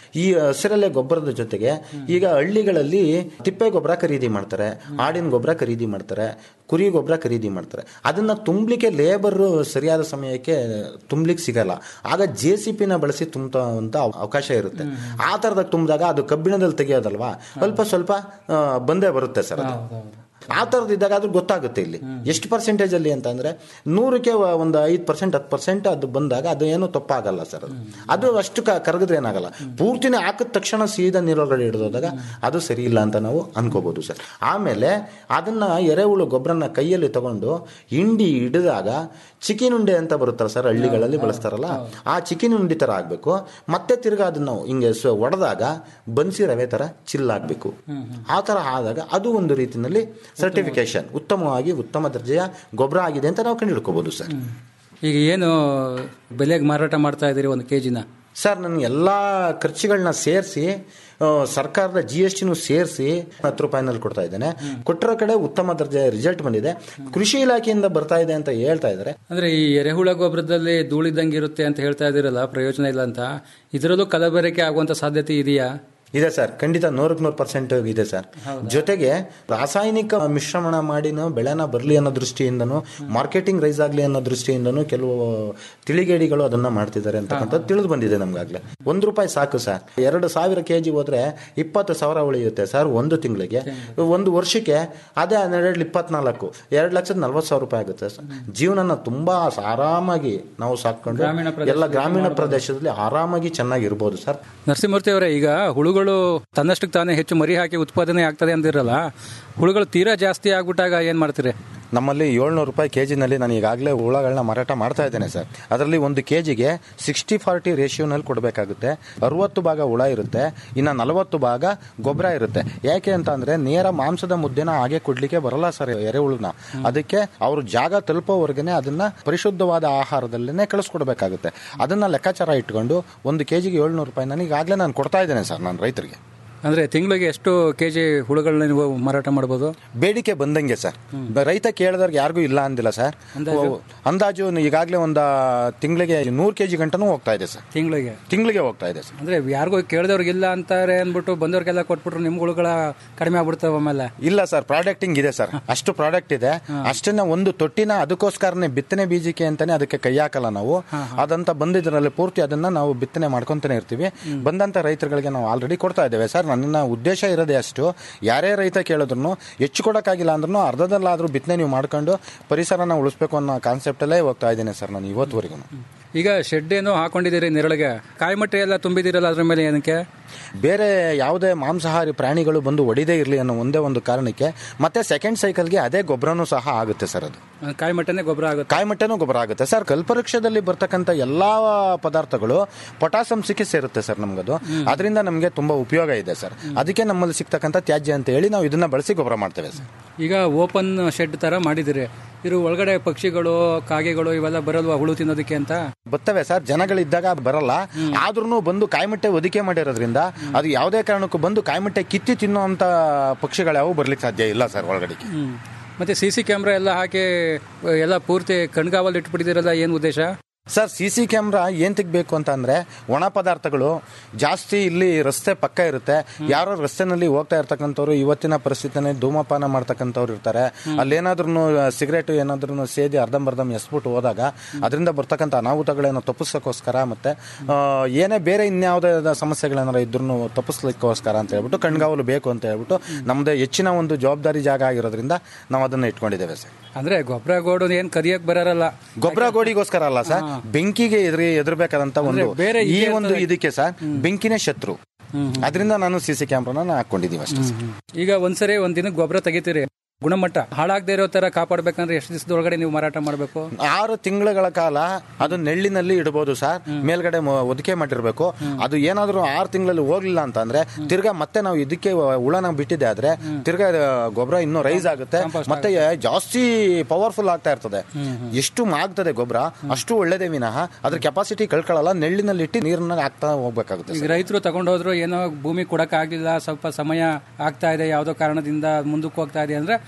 ಈ ಹಸಿರೆಲೆ ಗೊಬ್ಬರದ ಜೊತೆಗೆ ಈಗ ಹಳ್ಳಿಗಳಲ್ಲಿ ತಿಪ್ಪೆ ಗೊಬ್ಬರ ಖರೀದಿ ಮಾಡ್ತಾರೆ ಆಡಿನ ಗೊಬ್ಬರ ಖರೀದಿ ಮಾಡ್ತಾರೆ ಕುರಿ ಗೊಬ್ಬರ ಖರೀದಿ ಮಾಡ್ತಾರೆ ಅದನ್ನ ತುಂಬಲಿಕ್ಕೆ ಲೇಬರ್ ಸರಿಯಾದ ಸಮಯಕ್ಕೆ ತುಂಬಲಿಕ್ಕೆ ಸಿಗಲ್ಲ ಆಗ ಜೆ ಸಿ ಪಿನ ಬಳಸಿ ತುಂಬುವಂತ ಅವಕಾಶ ಇರುತ್ತೆ ಆ ತರದಾಗ ತುಂಬಿದಾಗ ಅದು ಕಬ್ಬಿಣದಲ್ಲಿ ತೆಗೆಯೋದಲ್ವಾ ಸ್ವಲ್ಪ ಸ್ವಲ್ಪ ಆ, ಬಂದೇ ಬರುತ್ತೆ ಸರ್ ಅದು ಆ ಥರದಿದ್ದಾಗ ಅದು ಗೊತ್ತಾಗುತ್ತೆ ಇಲ್ಲಿ ಎಷ್ಟು ಪರ್ಸೆಂಟೇಜ್ ಅಲ್ಲಿ ಅಂತಂದ್ರೆ ನೂರಕ್ಕೆ ವ- ಒಂದು ಐದು ಪರ್ಸೆಂಟ್ ಹತ್ತು ಪರ್ಸೆಂಟ್ ಅದು ಬಂದಾಗ ಅದು ಏನು ತಪ್ಪಾಗಲ್ಲ ಸರ್ ಅದು ಅದು ಅಷ್ಟು ಕ- ಕರಗಿದ್ರೆ ಏನಾಗಲ್ಲ ಪೂರ್ತಿನೇ ಹಾಕಿದ ತಕ್ಷಣ ಸೀದಾ ನೀರೊಳಗಡೆ ಹಿಡಿದೋದಾಗ ಅದು ಸರಿ ಇಲ್ಲ ಅಂತ ನಾವು ಅನ್ಕೋಬಹುದು ಸರ್ ಆಮೇಲೆ ಅದನ್ನ ಎರೆಹುಳು ಗೊಬ್ಬರನ ಕೈಯಲ್ಲಿ ತಗೊಂಡು ಹಿಂಡಿ ಹಿಡಿದಾಗ ಚಿಕಿನ್ ಉಂಡೆ ಅಂತ ಬರುತ್ತಲ್ಲ ಸರ್ ಹಳ್ಳಿಗಳಲ್ಲಿ ಬಳಸ್ತಾರಲ್ಲ ಆ ಚಿಕಿನ್ ಉಂಡಿ ತರ ಆಗ್ಬೇಕು ಮತ್ತೆ ತಿರ್ಗಾ ಅದನ್ನ ನಾವು ಹಿಂಗೆ ಸ- ಒಡೆದಾಗ ಬನ್ಸಿ ರವೆ ತರ ಚಿಲ್ಲಾಗಬೇಕು ಆ ತರ ಆದಾಗ ಅದು ಒಂದು ರೀತಿಯಲ್ಲಿ ಸರ್ಟಿಫಿಕೇಶನ್ ಉತ್ತಮವಾಗಿ ಉತ್ತಮ ದರ್ಜೆಯ ಗೊಬ್ಬರ ಆಗಿದೆ ಅಂತ ನಾವು ಕಂಡು ಹಿಡ್ಕೋಬಹುದು ಸರ್ ಈಗ ಏನು ಬೆಲೆಗೆ ಮಾರಾಟ ಮಾಡ್ತಾ ಇದ್ದೀರಿ ಒಂದು ಕೆ ಜಿನ ಸರ್ ನನ್ನ ಎಲ್ಲ ಖರ್ಚುಗಳನ್ನ ಸೇರಿಸಿ ಸರ್ಕಾರದ ಜಿ ಎಸ್ ಟಿನೂ ಸೇರಿಸಿ ಹತ್ತು ರೂಪಾಯಿನಲ್ಲಿ ಕೊಡ್ತಾ ಇದ್ದೇನೆ ಕೊಟ್ಟಿರೋ ಕಡೆ ಉತ್ತಮ ದರ್ಜೆಯ ರಿಸಲ್ಟ್ ಬಂದಿದೆ ಕೃಷಿ ಇಲಾಖೆಯಿಂದ ಬರ್ತಾ ಇದೆ ಅಂತ ಹೇಳ್ತಾ ಇದ್ದಾರೆ ಅಂದ್ರೆ ಈ ಎರೆಹುಳ ಗೊಬ್ಬರದಲ್ಲಿ ಧೂಳಿದಂಗೆ ಇರುತ್ತೆ ಅಂತ ಹೇಳ್ತಾ ಇದ್ದೀರಲ್ಲ ಪ್ರಯೋಜನ ಇಲ್ಲ ಅಂತ ಇದರಲ್ಲೂ ಕಲಬೆರಕೆ ಆಗುವಂತ ಸಾಧ್ಯತೆ ಇದೆಯಾ ಇದೆ ಸರ್ ಖಂಡಿತ ನೂರಕ್ಕೆ ನೂರು ಪರ್ಸೆಂಟ್ ಇದೆ ಸರ್ ಜೊತೆಗೆ ರಾಸಾಯನಿಕ ಮಿಶ್ರಣ ಮಾಡಿನ ಬೆಳೆನ ಬರಲಿ ಅನ್ನೋ ದೃಷ್ಟಿಯಿಂದನೂ ಮಾರ್ಕೆಟಿಂಗ್ ರೈಸ್ ಆಗಲಿ ಅನ್ನೋ ದೃಷ್ಟಿಯಿಂದನೂ ಕೆಲವು ತಿಳಿಗೇಡಿಗಳು ಅದನ್ನ ಮಾಡ್ತಿದ್ದಾರೆ ಅಂತಕ್ಕಂಥದ್ದು ತಿಳಿದು ಬಂದಿದೆ ನಮ್ಗಾಗ್ಲೇ ಒಂದು ರೂಪಾಯಿ ಸಾಕು ಸರ್ ಎರಡು ಸಾವಿರ ಕೆ ಜಿ ಹೋದ್ರೆ ಇಪ್ಪತ್ತು ಸಾವಿರ ಉಳಿಯುತ್ತೆ ಸರ್ ಒಂದು ತಿಂಗಳಿಗೆ ಒಂದು ವರ್ಷಕ್ಕೆ ಅದೇ ಹನ್ನೆರಡು ಇಪ್ಪತ್ನಾಲ್ಕು ಎರಡು ಲಕ್ಷದ ನಲ್ವತ್ತು ಸಾವಿರ ರೂಪಾಯಿ ಆಗುತ್ತೆ ಸರ್ ಜೀವನನ ತುಂಬಾ ಆರಾಮಾಗಿ ನಾವು ಸಾಕೊಂಡು ಗ್ರಾಮೀಣ ಎಲ್ಲ ಗ್ರಾಮೀಣ ಪ್ರದೇಶದಲ್ಲಿ ಆರಾಮಾಗಿ ಚೆನ್ನಾಗಿರ್ಬೋದು ಸರ್ ನರಸಿಂಹಮೂರ್ತಿ ಅವರೇ ಈಗ ಹುಳುಗಳು ತನ್ನಷ್ಟಕ್ಕೆ ತಾನೇ ಹೆಚ್ಚು ಮರಿ ಹಾಕಿ ಉತ್ಪಾದನೆ ಆಗ್ತದೆ ಅಂದಿರಲ್ಲ ಹುಳುಗಳು ತೀರಾ ಜಾಸ್ತಿ ಆಗ್ಬಿಟ್ಟಾಗ ಏನ್ ಮಾಡ್ತೀರಿ ನಮ್ಮಲ್ಲಿ ಏಳ್ನೂರು ರೂಪಾಯಿ ಕೆ ಜಿನಲ್ಲಿ ನಾನು ಈಗಾಗಲೇ ಹುಳಗಳನ್ನ ಮಾರಾಟ ಮಾಡ್ತಾ ಇದ್ದೇನೆ ಸರ್ ಅದರಲ್ಲಿ ಒಂದು ಕೆ ಜಿಗೆ ಸಿಕ್ಸ್ಟಿ ಫಾರ್ಟಿ ರೇಷಿಯೋನಲ್ಲಿ ಕೊಡಬೇಕಾಗುತ್ತೆ ಅರವತ್ತು ಭಾಗ ಹುಳ ಇರುತ್ತೆ ಇನ್ನು ನಲವತ್ತು ಭಾಗ ಗೊಬ್ಬರ ಇರುತ್ತೆ ಯಾಕೆ ಅಂತ ಅಂದ್ರೆ ನೇರ ಮಾಂಸದ ಮುದ್ದೆನ ಹಾಗೆ ಕೊಡ್ಲಿಕ್ಕೆ ಬರಲ್ಲ ಸರ್ ಎರೆಹುಳನ ಅದಕ್ಕೆ ಅವರು ಜಾಗ ತಲುಪೋವರೆಗೆ ಅದನ್ನ ಪರಿಶುದ್ಧವಾದ ಆಹಾರದಲ್ಲೇ ಕಳಿಸ್ಕೊಡ್ಬೇಕಾಗುತ್ತೆ ಅದನ್ನ ಲೆಕ್ಕಾಚಾರ ಇಟ್ಕೊಂಡು ಒಂದು ಕೆ ಜಿಗೆ ಏಳ್ನೂರು ರೂಪಾಯಿ ನನಗೆ ಈಗಾಗಲೇ ನಾನು ಕೊಡ್ತಾ ಇದ್ದೇನೆ ಸರ್ ನಾನು ರೈತರಿಗೆ ಅಂದ್ರೆ ತಿಂಗಳಿಗೆ ಎಷ್ಟು ಕೆಜಿ ಹುಳುಗಳನ್ನ ನೀವು ಮಾರಾಟ ಮಾಡ್ಬೋದು ಬೇಡಿಕೆ ಬಂದಂಗೆ ಸರ್ ಬ- ರೈತ ಕೇಳಿದವ್ರಿಗೆ ಯಾರಿಗೂ ಇಲ್ಲ ಅಂದಿಲ್ಲ ಸರ್ ಓ, ಅಂದಾಜು ಈಗಾಗಲೇ ಒಂದು ತಿಂಗಳಿಗೆ ನೂರು ಕೆಜಿ ಗಂಟನೂ ಹೋಗ್ತಾ ಇದೆ ಸರ್ ತಿಂಗಳಿಗೆ ತಿಂಗಳಿಗೆ ಹೋಗ್ತಾ ಇದೆ ಸರ್ ಅಂದ್ರೆ ಯಾರಿಗೂ ಕೇಳಿದವ್ರಿಗಿಲ್ಲ ಅಂತಾರೆ ಅಂದ್ಬಿಟ್ಟು ಬಂದವ್ರಿಗೆಲ್ಲ ಕೊಟ್ಬಿಟ್ರು ನಿಮ್ ಹುಳುಗಳ ಕಡಿಮೆ ಆಗ್ಬಿಡ್ತಾವ ಆಮೇಲೆ ಇಲ್ಲ ಸರ್ ಪ್ರಾಡಕ್ಟಿಂಗ್ ಇದೆ ಸರ್ ಅಷ್ಟು ಪ್ರಾಡಕ್ಟ್ ಇದೆ ಅಷ್ಟನ್ನ ಒಂದು ತೊಟ್ಟಿನ ಅದಕ್ಕೋಸ್ಕರನೇ ಬಿತ್ತನೆ ಬೀಜಕ್ಕೆ ಅಂತಾನೆ ಅದಕ್ಕೆ ಕೈ ಹಾಕಲ್ಲ ನಾವು ಅದಂತ ಬಂದಿದ್ರಲ್ಲಿ ಪೂರ್ತಿ ಅದನ್ನ ನಾವು ಬಿತ್ತನೆ ಮಾಡ್ಕೊಂತಾನೆ ಇರ್ತೀವಿ ಬಂದಂತ ರೈತರುಗಳಿಗೆ ನಾವು ಆಲ್ರೆಡಿ ಕೊಡ್ತಾ ಇದ್ದೇವೆ ಸರ್ ನನ್ನ ಉದ್ದೇಶ ಇರೋದೇ ಅಷ್ಟು ಯಾರೇ ರೈತ ಕೇಳಿದ್ರು ಹೆಚ್ಚು ಕೊಡಕ್ಕಾಗಿಲ್ಲ ಅಂದ್ರೂ ಅರ್ಧದಲ್ಲಾದ್ರೂ ಬಿತ್ತನೆ ನೀವು ಮಾಡ್ಕೊಂಡು ಪರಿಸರನ ಉಳಿಸ್ಬೇಕು ಅನ್ನೋ ಕಾನ್ಸೆಪ್ಟಲ್ಲೇ ಹೋಗ್ತಾ ಇದ್ದೇನೆ ಸರ್ ನಾನು ಇವತ್ತುವರೆಗೂ ಈಗ ಶೆಡ್ ಏನೋ ಹಾಕೊಂಡಿದ್ದೀರಿ ನೆರಳಿಗೆ ಕಾಯಿಮಟ್ಟೆ ಎಲ್ಲ ತುಂಬಿದಿರಲ್ಲ ಅದ್ರ ಮೇಲೆ ಏನಕ್ಕೆ ಬೇರೆ ಯಾವುದೇ ಮಾಂಸಾಹಾರಿ ಪ್ರಾಣಿಗಳು ಬಂದು ಒಡಿದೇ ಇರಲಿ ಅನ್ನೋ ಒಂದೇ ಒಂದು ಕಾರಣಕ್ಕೆ ಮತ್ತೆ ಸೆಕೆಂಡ್ ಸೈಕಲ್ಗೆ ಅದೇ ಗೊಬ್ಬರನೂ ಸಹ ಆಗುತ್ತೆ ಸರ್ ಅದು ಕಾಯಿಮಟ್ಟೆನೆ ಗೊಬ್ಬರ ಆಗುತ್ತೆ ಕಾಯಿಮಟ್ಟೆನೂ ಗೊಬ್ಬರ ಆಗುತ್ತೆ ಸರ್ ಕಲ್ಪವೃಕ್ಷದಲ್ಲಿ ಬರ್ತಕ್ಕಂಥ ಎಲ್ಲಾ ಪದಾರ್ಥಗಳು ಪೊಟಾಸಂ ಸಿಕ್ಕಿ ಸೇರುತ್ತೆ ಸರ್ ನಮ್ಗದು ಅದರಿಂದ ನಮಗೆ ತುಂಬಾ ಉಪಯೋಗ ಇದೆ ಸರ್ ಅದಕ್ಕೆ ನಮ್ಮಲ್ಲಿ ಸಿಗ್ತಕ್ಕಂಥ ತ್ಯಾಜ್ಯ ಅಂತ ಹೇಳಿ ನಾವು ಇದನ್ನ ಬಳಸಿ ಗೊಬ್ಬರ ಮಾಡ್ತೇವೆ ಸರ್ ಈಗ ಓಪನ್ ಶೆಡ್ ತರ ಮಾಡಿದಿರಿ ಇರು ಒಳಗಡೆ ಪಕ್ಷಿಗಳು ಕಾಗೆಗಳು ಇವೆಲ್ಲ ಬರಲ್ವಾ ಹುಳು ತಿನ್ನೋದಕ್ಕೆ ಅಂತ ಬರ್ತವೆ ಸರ್ ಜನಗಳಿದ್ದಾಗ ಅದು ಬರಲ್ಲ ಆದ್ರೂ ಬಂದು ಕಾಯಿಮಟ್ಟೆ ಒದಿಕೆ ಮಾಡಿರೋದ್ರಿಂದ ಅದು ಯಾವುದೇ ಕಾರಣಕ್ಕೂ ಬಂದು ಕಾಯಿಮಟ್ಟೆ ಕಿತ್ತಿ ತಿನ್ನುವಂತ ಪಕ್ಷಿಗಳು ಯಾವ ಬರ್ಲಿಕ್ಕೆ ಸಾಧ್ಯ ಇಲ್ಲ ಸರ್ ಒಳಗಡೆ ಹ್ಮ್. ಮತ್ತೆ ಸಿ ಸಿ ಕ್ಯಾಮ್ರಾ ಎಲ್ಲ ಹಾಕಿ ಎಲ್ಲ ಪೂರ್ತಿ ಕಣ್ಗಾವಲ್ ಇಟ್ಬಿಟ್ಟಿದಿರಲ್ಲ ಏನ್ ಉದ್ದೇಶ ಸರ್ ಸಿ ಸಿ ಕ್ಯಾಮ್ರಾ ಏನ್ ತೆಗ್ಬೇಕು ಅಂತ ಅಂದ್ರೆ ಒಣ ಪದಾರ್ಥಗಳು ಜಾಸ್ತಿ ಇಲ್ಲಿ ರಸ್ತೆ ಪಕ್ಕ ಇರುತ್ತೆ ಯಾರೋ ರಸ್ತೆನಲ್ಲಿ ಹೋಗ್ತಾ ಇರ್ತಕ್ಕಂಥವ್ರು ಇವತ್ತಿನ ಪರಿಸ್ಥಿತಿನಲ್ಲಿ ಧೂಮಪಾನ ಮಾಡ್ತಕ್ಕಂಥವ್ರು ಇರ್ತಾರೆ ಅಲ್ಲೇನಾದ್ರೂ ಸಿಗರೇಟ್ ಏನಾದ್ರೂ ಸೇದಿ ಅರ್ಧಂಬರ್ಧಂ ಎಸ್ಬಿಟ್ಟು ಹೋದಾಗ ಅದರಿಂದ ಬರ್ತಕ್ಕಂಥ ಅನಾಹುತಗಳೇನೋ ತಪ್ಪಿಸೋಕ್ಕೋಸ್ಕರ ಮತ್ತೆ ಆ, ಏನೇ ಬೇರೆ ಇನ್ಯಾವುದೇ ಸಮಸ್ಯೆಗಳೇನಾರ ಇದ್ರೂ ತಪ್ಪಿಸ್ಲಿಕ್ಕೋಸ್ಕರ ಅಂತ ಹೇಳ್ಬಿಟ್ಟು ಕಣ್ಗಾವಲು ಬೇಕು ಅಂತ ಹೇಳ್ಬಿಟ್ಟು ನಮ್ದು ಹೆಚ್ಚಿನ ಒಂದು ಜವಾಬ್ದಾರಿ ಜಾಗ ಆಗಿರೋದ್ರಿಂದ ನಾವು ಅದನ್ನ ಇಟ್ಕೊಂಡಿದ್ದೇವೆ ಸರ್ ಅಂದ್ರೆ ಗೊಬ್ಬರ ಗೋಡು ಏನ್ ಕರಿಯಕ್ ಬರಲ್ಲ ಗೊಬ್ಬರ ಗೋಡಿಗೋಸ್ಕರ ಅಲ್ಲ ಸರ್ ಬೆಂಕಿಗೆ ಎದುರಿ ಎದುರ್ಬೇಕಾದಂತ ಒಂದು ಬೇರೆ ಈ ಇದೇ ಒಂದು ಇದಕ್ಕೆ ಸರ್ ಬೆಂಕಿನೇ ಶತ್ರು ಅದರಿಂದ ನಾನು ಸಿ ಸಿ ಕ್ಯಾಮ್ರಾನ ಹಾಕೊಂಡಿದೀವಿ ಅಷ್ಟೇ ಸರ್. ಈಗ ಒಂದ್ಸರಿ ಒಂದ್ ದಿನಕ್ಕೆ ಗೊಬ್ಬರ ತೆಗಿತೀರಿ ಗುಣಮಟ್ಟ ಹಾಳಾಗದೆ ಇರೋ ತರ ಕಾಪಾಡ್ಬೇಕಂದ್ರೆ ಎಷ್ಟು ದಿವಸದೊಳಗಡೆ ನೀವು ಮಾರಾಟ ಮಾಡಬೇಕು ಆರು ತಿಂಗಳ ಕಾಲ ಅದು ನೆಳ್ಳಿನಲ್ಲಿ ಇಡಬಹುದು ಸರ್ ಮೇಲ್ಗಡೆ ಮ- ಒದಿಕೆ ಮಾಡಿರ್ಬೇಕು ಅದು ಏನಾದ್ರೂ ಆರು ತಿಂಗಳಲ್ಲಿ ಹೋಗ್ಲಿಲ್ಲ ಅಂತ ಅಂದ್ರೆ ತಿರ್ಗಾ ಮತ್ತೆ ನಾವು ಇದಕ್ಕೆ ಹುಳನ ಬಿಟ್ಟಿದೆ ಆದ್ರೆ ತಿರ್ಗಾ ಗೊಬ್ಬರ ಇನ್ನೂ ರೈಸ್ ಆಗುತ್ತೆ ಮತ್ತೆ ಜಾಸ್ತಿ ಪವರ್ಫುಲ್ ಆಗ್ತಾ ಇರ್ತದೆ ಎಷ್ಟು ಮಾಗ್ತದೆ ಗೊಬ್ಬರ ಅಷ್ಟು ಒಳ್ಳೇದೇ ವಿನಃ ಅದ್ರ ಕೆಪಾಸಿಟಿ ಕಳ್ಕೊಳ್ಳಲ್ಲ ನೆಳ್ಳಿನಲ್ಲಿ ಇಟ್ಟು ನೀರನ್ನ ಹಾಕ್ತಾ ಹೋಗ್ಬೇಕಾಗುತ್ತೆ ಈಗ ರೈತರು ತಗೊಂಡೋದ್ರು ಏನೋ ಭೂಮಿ ಕೊಡಕ್ ಆಗ್ಲಿಲ್ಲ ಸ್ವಲ್ಪ ಸಮಯ ಆಗ್ತಾ ಇದೆ ಯಾವ್ದೋ ಕಾರಣದಿಂದ ಮುಂದಕ್ಕೆ ಹೋಗ್ತಾ ಇದೆ ಅಂದ್ರೆ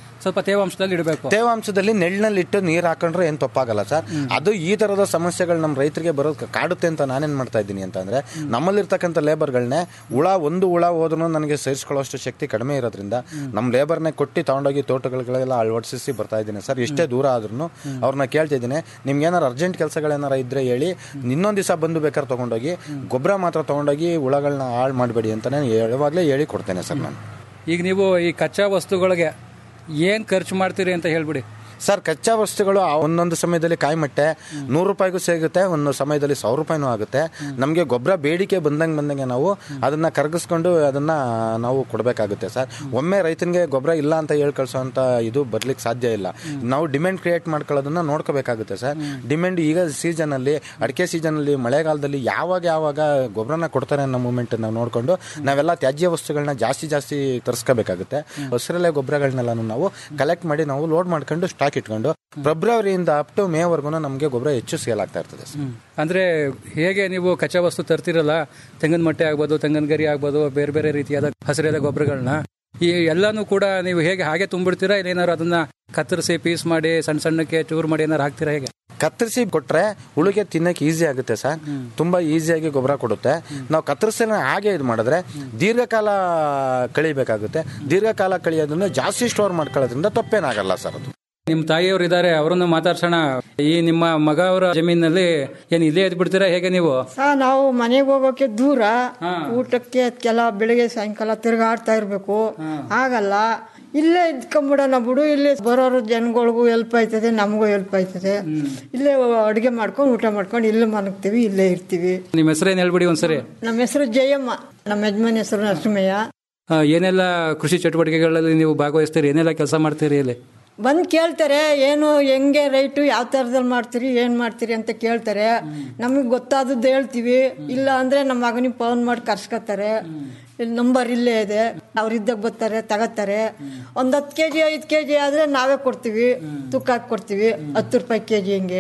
ಸ್ವಲ್ಪ ತೇವಾಂಶದಲ್ಲಿ ಇಡಬೇಕು ತೇವಾಂಶದಲ್ಲಿ ನೆಳ್ಳಿನಲ್ಲಿ ಇಟ್ಟು ನೀರು ಹಾಕೊಂಡ್ರೆ ಏನು ತಪ್ಪಾಗಲ್ಲ ಸರ್ ಅದು ಈ ತರದ ಸಮಸ್ಯೆಗಳು ನಮ್ಮ ರೈತರಿಗೆ ಬರೋದು ಕಾಡುತ್ತೆ ಅಂತ ನಾನೇನ್ ಮಾಡ್ತಾ ಇದ್ದೀನಿ ಅಂತಂದ್ರೆ ನಮ್ಮಲ್ಲಿರ್ತಕ್ಕಂಥ ಲೇಬರ್ಗಳನ್ನೇ ಹುಳ ಒಂದು ಹುಳ ಹೋದ್ರೂ ನನಗೆ ಸೇರಿಸ್ಕೊಳ್ಳೋಷ್ಟು ಶಕ್ತಿ ಕಡಿಮೆ ಇರೋದ್ರಿಂದ ನಮ್ಮ ಲೇಬರ್ನೇ ಕೊಟ್ಟು ತಗೊಂಡೋಗಿ ತೋಟಗಳಿಗೆಲ್ಲ ಅಳವಡಿಸಿ ಬರ್ತಾ ಇದ್ದೀನಿ ಸರ್ ಎಷ್ಟೇ ದೂರ ಆದ್ರೂ ಅವ್ರನ್ನ ಕೇಳ್ತಿದ್ದೀನಿ ನಿಮ್ಗೆ ಏನಾರು ಅರ್ಜೆಂಟ್ ಕೆಲಸಗಳೇನಾರ ಇದ್ರೆ ಹೇಳಿ ಇನ್ನೊಂದು ದಿವಸ ಬಂದು ಬೇಕಾದ್ರೆ ತಗೊಂಡೋಗಿ ಗೊಬ್ಬರ ಮಾತ್ರ ತಗೊಂಡೋಗಿ ಹುಳಗಳನ್ನ ಹಾಳು ಮಾಡಬೇಡಿ ಅಂತ ನಾನು ಯಾವಾಗಲೇ ಹೇಳಿ ಕೊಡ್ತೇನೆ ಸರ್ ನಾನು ಈಗ ನೀವು ಈ ಕಚ್ಚಾ ವಸ್ತುಗಳಿಗೆ ಏನು ಖರ್ಚು ಮಾಡ್ತೀರಿ ಅಂತ ಹೇಳ್ಬಿಡಿ ಸರ್ ಕಚ್ಚಾ ವಸ್ತುಗಳು ಆ ಒಂದೊಂದು ಸಮಯದಲ್ಲಿ ಕಾಯಿಮಟ್ಟೆ ನೂರು ರೂಪಾಯಿಗೂ ಸಿಗುತ್ತೆ ಒಂದು ಸಮಯದಲ್ಲಿ ಸಾವಿರ ರೂಪಾಯಿನೂ ಆಗುತ್ತೆ ನಮಗೆ ಗೊಬ್ಬರ ಬೇಡಿಕೆ ಬಂದಂಗೆ ಬಂದಂಗೆ ನಾವು ಅದನ್ನ ಕರಗಿಸ್ಕೊಂಡು ಅದನ್ನ ನಾವು ಕೊಡಬೇಕಾಗುತ್ತೆ ಸರ್ ಒಮ್ಮೆ ರೈತನಿಗೆ ಗೊಬ್ಬರ ಇಲ್ಲ ಅಂತ ಹೇಳಿ ಕಳ್ಸೋಂಥ ಇದು ಬರ್ಲಿಕ್ಕೆ ಸಾಧ್ಯ ಇಲ್ಲ ನಾವು ಡಿಮ್ಯಾಂಡ್ ಕ್ರಿಯೇಟ್ ಮಾಡ್ಕೊಳ್ಳೋದನ್ನ ನೋಡ್ಕೋಬೇಕಾಗುತ್ತೆ ಸರ್ ಡಿಮ್ಯಾಂಡ್ ಈಗ ಸೀಸನಲ್ಲಿ ಅಡಿಕೆ ಸೀಸನಲ್ಲಿ ಮಳೆಗಾಲದಲ್ಲಿ ಯಾವಾಗ ಯಾವಾಗ ಗೊಬ್ಬರನ ಕೊಡ್ತಾರೆ ಅನ್ನೋ ಮೂಮೆಂಟ್ ನಾವು ನೋಡಿಕೊಂಡು ನಾವೆಲ್ಲ ತ್ಯಾಜ್ಯ ವಸ್ತುಗಳನ್ನ ಜಾಸ್ತಿ ಜಾಸ್ತಿ ತರಿಸ್ಕೋಬೇಕಾಗುತ್ತೆ ಹಸಿರಲೆ ಗೊಬ್ಬರಗಳನ್ನೆಲ್ಲ ನಾವು ಕಲೆಕ್ಟ್ ಮಾಡಿ ನಾವು ಲೋಡ್ ಮಾಡ್ಕೊಂಡು ಸ್ಟಾಕ್ ಇಟ್ಕೊಂಡು ಫೆಬ್ರವರಿಯಿಂದ ಅಪ್ ಟು ಮೇವರೆಗೂ ನಮಗೆ ಗೊಬ್ಬರ ಹೆಚ್ಚು ಸೇಲ್ ಆಗ್ತಾ ಇರ್ತದೆ ಸರ್ ಅಂದ್ರೆ ಹೇಗೆ ನೀವು ಕಚ್ಚಾ ವಸ್ತು ತರ್ತಿರಲ್ಲ ತೆಂಗಿನ ಮಟ್ಟೆ ಆಗ್ಬೋದು ತೆಂಗಿನ ಗರಿ ಆಗ್ಬೋದು ಬೇರೆ ಬೇರೆ ರೀತಿಯಾದ ಹಸಿರಾದ ಗೊಬ್ಬರಗಳನ್ನ ಈ ಎಲ್ಲಾನು ಕೂಡ ನೀವು ಹೇಗೆ ಹಾಗೆ ತುಂಬಿಡ್ತೀರಾ ಇಲ್ಲ ಏನಾದ್ರು ಅದನ್ನ ಕತ್ತರಿಸಿ ಪೀಸ್ ಮಾಡಿ ಸಣ್ಣ ಸಣ್ಣಕ್ಕೆ ಚೂರು ಮಾಡಿ ಏನಾರು ಹಾಕ್ತೀರಾ ಹೇಗೆ ಕತ್ತರಿಸಿ ಕೊಟ್ರೆ ಹುಳಿಗೆ ತಿನ್ನಕ್ಕೆ ಈಸಿ ಆಗುತ್ತೆ ಸರ್ ತುಂಬಾ ಈಸಿಯಾಗಿ ಗೊಬ್ಬರ ಕೊಡುತ್ತೆ ನಾವು ಕತ್ತರಿಸಿ ಹಾಗೆ ಇದು ಮಾಡಿದ್ರೆ ದೀರ್ಘಕಾಲ ಕಳಿಬೇಕಾಗುತ್ತೆ ದೀರ್ಘಕಾಲ ಕಳಿಯೋದನ್ನ ಜಾಸ್ತಿ ಸ್ಟೋರ್ ಮಾಡ್ಕೊಳ್ಳೋದ್ರಿಂದ ತಪ್ಪೇನಾಗಲ್ಲ ಸರ್ ಅದು ನಿಮ್ಮ ತಾಯಿಯವರು ಇದ್ದಾರೆ ಅವರನ್ನು ಮಾತಾಡ್ಸೋಣ ಈ ನಿಮ್ಮ ಮಗ ಅವರ ಜಮೀನಲ್ಲಿ ಏನ್ ಇಲ್ಲೇ ಎದ್ ಬಿಡ್ತೀರಾ ಹೇಗೆ ನೀವು ಸಾ ನಾವು ಮನೆಗೆ ಹೋಗೋಕೆ ದೂರ ಊಟಕ್ಕೆ ಅದಕ್ಕೆಲ್ಲ ಬೆಳಿಗ್ಗೆ ಸಾಯಂಕಾಲ ತಿರುಗಾಡ್ತಾ ಇರ್ಬೇಕು ಆಗಲ್ಲ ಇಲ್ಲೇ ಇದ್ಕೊಂಬಿಡೋಣ ಬಿಡು ಇಲ್ಲಿ ಬರೋರು ಜನಗಳಿಗೂ ಹೆಲ್ಪ್ ಆಯ್ತದೆ ನಮಗೂ ಹೆಲ್ಪ್ ಆಯ್ತದೆ ಇಲ್ಲೇ ಅಡುಗೆ ಮಾಡ್ಕೊಂಡು ಊಟ ಮಾಡ್ಕೊಂಡು ಇಲ್ಲೇ ಮಲಗ್ತೀವಿ ಇಲ್ಲೇ ಇರ್ತೀವಿ ನಿಮ್ಮ ಹೆಸರೇನು ಹೇಳ್ಬಿಡಿ ಒಂದ್ಸರಿ ನಮ್ಮ ಹೆಸರು ಜಯಮ್ಮ ನಮ್ಮ ಯಜಮಾನ್ ಹೆಸರು ನರಸಿಂಹಯ್ಯ ಆ, ಏನೆಲ್ಲ ಕೃಷಿ ಚಟುವಟಿಕೆಗಳಲ್ಲಿ ನೀವು ಭಾಗವಹಿಸ್ತೀರಿ ಏನೆಲ್ಲ ಕೆಲಸ ಮಾಡ್ತೀರಿ ಇಲ್ಲಿ ಬಂದು ಕೇಳ್ತಾರೆ ಏನು ಹೆಂಗೆ ರೈಟು ಯಾವ ಥರದಲ್ಲಿ ಮಾಡ್ತೀರಿ ಏನು ಮಾಡ್ತೀರಿ ಅಂತ ಕೇಳ್ತಾರೆ ನಮಗೆ ಗೊತ್ತಾದದ್ದು ಹೇಳ್ತೀವಿ ಇಲ್ಲ ಅಂದರೆ ನಮ್ಮ ಮಗನಿಗೆ ಫೋನ್ ಮಾಡಿ ಕರ್ಸ್ಕೊತಾರೆ ಇಲ್ಲಿ ನಂಬರ್ ಇಲ್ಲೇ ಇದೆ ಅವ್ರಿದ್ದಾಗ ಬರ್ತಾರೆ ತಗೋತಾರೆ ಒಂದು ಹತ್ತು ಕೆ ಜಿ ಐದು ಕೆ ಜಿ ಆದರೆ ನಾವೇ ಕೊಡ್ತೀವಿ ತೂಕ ಹಾಕಿ ಕೊಡ್ತೀವಿ ಹತ್ತು ರೂಪಾಯಿ ಕೆ ಜಿ ಹಿಂಗೆ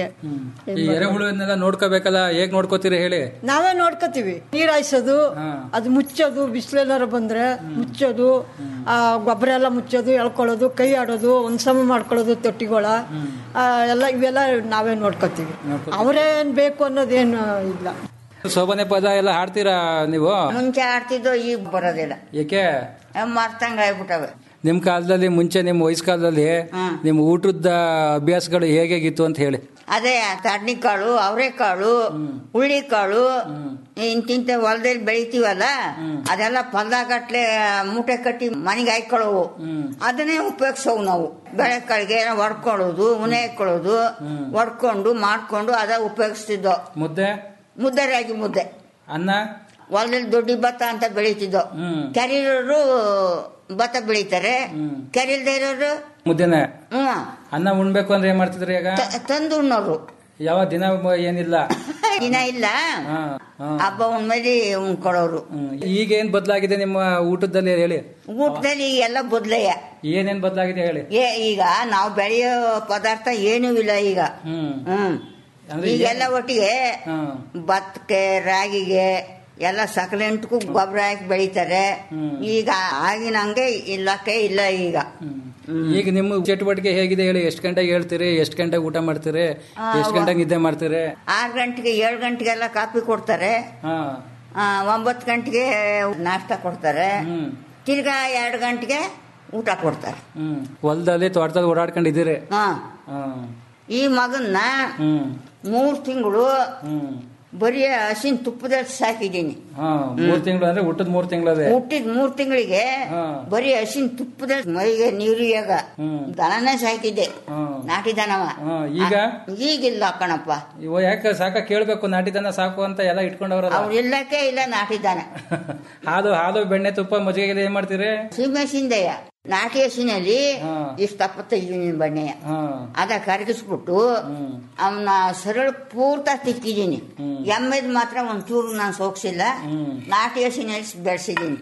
ಈ ಎರೆಹುಳುವನ್ನೆಲ್ಲ ನೋಡ್ಕೋಬೇಕಲ್ಲ ಹೇಗ್ ನೋಡ್ಕೋತೀರಿ ಹೇಳಿ ನಾವೇ ನೋಡ್ಕೋತೀವಿ ನೀರ್ ಹಾಯ್ಸೋದು ಅದು ಮುಚ್ಚೋದು ಬಿಸಿಲೆಲ್ಲಾರು ಬಂದ್ರೆ ಮುಚ್ಚೋದು ಆ ಗೊಬ್ಬರ ಎಲ್ಲ ಮುಚ್ಚೋದು ಎಳ್ಕೊಳ್ಳೋದು ಕೈ ಆಡೋದು ಒಂದ್ ಸಮ ಮಾಡ್ಕೊಳ್ಳೋದು ತೊಟ್ಟಿಗಳ ಆ, ಎಲ್ಲ ಇವೆಲ್ಲ ನಾವೇ ನೋಡ್ಕೋತೀವಿ ಅವ್ರೇನ್ ಬೇಕು ಅನ್ನೋದೇನು ಇಲ್ಲ ಶೋಭನೆ ಪದ ಎಲ್ಲ ಹಾಡ್ತೀರಾ ನೀವು ಮುಂಚೆ ಆಡ್ತಿದ್ದೋ ಈಗ ಬರೋದಿಲ್ಲ ಏಕೆ ಮರ್ತಂಗ ಆಗ್ಬಿಟ್ಟವೆ ನಿಮ್ ಕಾಲದಲ್ಲಿ ಮುಂಚೆ ನಿಮ್ ವಯಸ್ಸ ಕಾಲದಲ್ಲಿ ನಿಮ್ ಊಟದ ಅಭ್ಯಾಸಗಳು ಹೇಗೇಗಿತ್ತು ಅಂತ ಹೇಳಿ ಅದೇ ತಡ್ನಿಕಾಳು ಅವರೆಕಾಳು ಹುಳ್ಳಿಕಾಳು ಇಂತಿಂತ ಹೊಲದಲ್ಲಿ ಬೆಳಿತೀವಲ್ಲ ಅದೆಲ್ಲ ಪಲ್ದಾಗಟ್ಲೆ ಮೂಟೆ ಕಟ್ಟಿ ಮನೆಗೆ ಹಾಕೊಳ್ಳೋವು ಅದನ್ನೇ ಉಪಯೋಗಿಸೋವು ನಾವು ಬೆಳೆಕಾಳಿಗೆ ಹೊಡ್ಕೊಳ್ಳೋದು ಉನೆ ಹಾಕೊಳ್ಳೋದು ಹೊಡ್ಕೊಂಡು ಮಾಡ್ಕೊಂಡು ಅದ ಉಪಯೋಗಿಸ್ತಿದ್ದೋ ಮುದ್ದೆ ಮುದ್ದೆ ರಾಗಿ ಮುದ್ದೆ ಅನ್ನ ಹೊಲದಲ್ಲಿ ದೊಡ್ಡ ಭತ್ತ ಅಂತ ಬೆಳಿತಿದ್ದೋ ಕೆರಿರೋರು ಭತ್ತ ಬೆಳಿತಾರೆ ಕೆರಿಲ್ದೇ ಇರೋರು ಮುದ್ದೆನೆ ಹ್ಮ್ ಅನ್ನ ಉಣ್ಬೇಕು ಅಂದ್ರೆ ಏನ್ ಮಾಡ್ತಿದ್ರಿ ಈಗ ತ- ತಂದು ಉಣ್ಣೋರು ಯಾವ ದಿನ ಮ- ಏನಿಲ್ಲ ದಿನ ಇಲ್ಲ ಹಾ, ಹಾ. ಹಬ್ಬ ಉಣ್ಮೇಲೆ ಉಣ್ಕೊಳ್ಳೋರು ಹ್ಮ್. ಈಗ ಏನ್ ಬದಲಾಗಿದೆ ನಿಮ್ಮ ಊಟದಲ್ಲಿ ಹೇಳಿ ಊಟದಲ್ಲಿ ಎಲ್ಲ ಬದ್ಲಯ್ಯ ಏನೇನ್ ಬದಲಾಗಿದೆ ಹೇಳಿ ಏ ಈಗ ನಾವು ಬೆಳೆಯೋ ಪದಾರ್ಥ ಏನೂ ಇಲ್ಲ ಈಗ ಹ್ಮ್ ಹ್ಮ್ ಅಂದ್ರೆ ಈಗೆಲ್ಲ ಒಟ್ಟಿಗೆ ಹಾ. ಭತ್ತಕ್ಕೆ ರಾಗಿಗೆ ಎಲ್ಲ ಸಕಲೆಂಟಕ್ಕೂ ಗೊಬ್ಬರ ಹಾಕಿ ಬೆಳಿತಾರೆ ಈಗ ಆಗಿನ ಹಂಗೆ ಇಲ್ಲಕ್ಕೆ ಇಲ್ಲ ಈಗ ಈಗ ನಿಮ್ಮ ಚಟುವಟಿಕೆ ಹೇಗಿದೆ ಹೇಳಿ ಎಷ್ಟು ಗಂಟೆಗೆ ಹೇಳ್ತೀರಿ ಎಷ್ಟು ಗಂಟೆಗೆ ಊಟ ಮಾಡ್ತೀರಿ ಎಷ್ಟು ಗಂಟೆಗೆ ನಿದ್ದೆ ಮಾಡ್ತೀರಿ ಆರು ಗಂಟೆಗೆ ಏಳು ಗಂಟೆಗೆಲ್ಲ ಕಾಫಿ ಕೊಡ್ತಾರೆ ಹಾ ಆ, ಒಂಬತ್ತು ಗಂಟೆಗೆ ನಾಷ್ಟ ಕೊಡ್ತಾರೆ ತಿರ್ಗಾ ಎರಡು ಗಂಟೆಗೆ ಊಟ ಕೊಡ್ತಾರೆ ಹ್ಮ್ ಹೊಲದಲ್ಲಿ ತೋಟದಲ್ಲಿ ಓಡಾಡ್ಕೊಂಡಿದ್ದೀರಿ ಹಾ ಹಾ ಈ ಮಗನ್ನ ಹ್ಮ್ ಮೂರು ತಿಂಗಳು ಹ್ಮ್ ಬರೀ ಹಸಿನ ತುಪ್ಪದಲ್ಲಿ ಸಾಕಿದ್ದೀನಿ ಹಾ ಮೂರ್ ತಿಂಗಳು ಅಂದ್ರೆ ಊಟದ ಮೂರ್ ತಿಂಗಳದೆ ಹುಟ್ಟಿದ ಮೂರ್ ತಿಂಗಳಿಗೆ ಹಾ. ಬರೀ ಹಸಿನ ತುಪ್ಪದಲ್ಲಿ ಮೈಗೆ ನೀರಿಯಾಗ ದನನೇ ಸಾಕಿದ್ದೆ ನಾಟಿ ದನವ ಹಾ, ಈಗ? ಈಗಿಲ್ಲ ಕಣಪ್ಪ ಇವ ಯಾಕೆ ಸಾಕ ಕೇಳ್ಬೇಕು ನಾಟಿ ದನ ಸಾಕು ಅಂತ ಎಲ್ಲ ಇಟ್ಕೊಂಡವ್ರಲ್ಲ ಅವ್ರು ಇಲ್ಲಕ್ಕೆ ಇಲ್ಲ ನಾಟಿ ದನ ಹಾಲು ಹಾಲು ಬೆಣ್ಣೆ ತುಪ್ಪ ಮಜ್ಜಿಗೆ ಏನ್ ಮಾಡ್ತೀರಿ ಸೀಮೆಸಿಂದೆಯ ನಾಟಿ ಹಸಿನಲ್ಲಿ ಇಷ್ಟಪ್ಪ ತೆಗಿದೀನಿ ಬಣ್ಣೆಯ ಹಾ ಅದ ಕರಗಿಸ್ಬಿಟ್ಟು ಅವನ್ನ ಸರಳ ಪೂರ್ತ ತಿಕ್ಕಿದೀನಿ ಎಮ್ಮೆದ್ ಮಾತ್ರ ಒಂಚೂರು ನಾನು ಸೋಕ್ಸಿಲ್ಲ ನಾಟಿ ಹಸಿನಲ್ಲಿ ಬೆಳೆಸಿದೀನಿ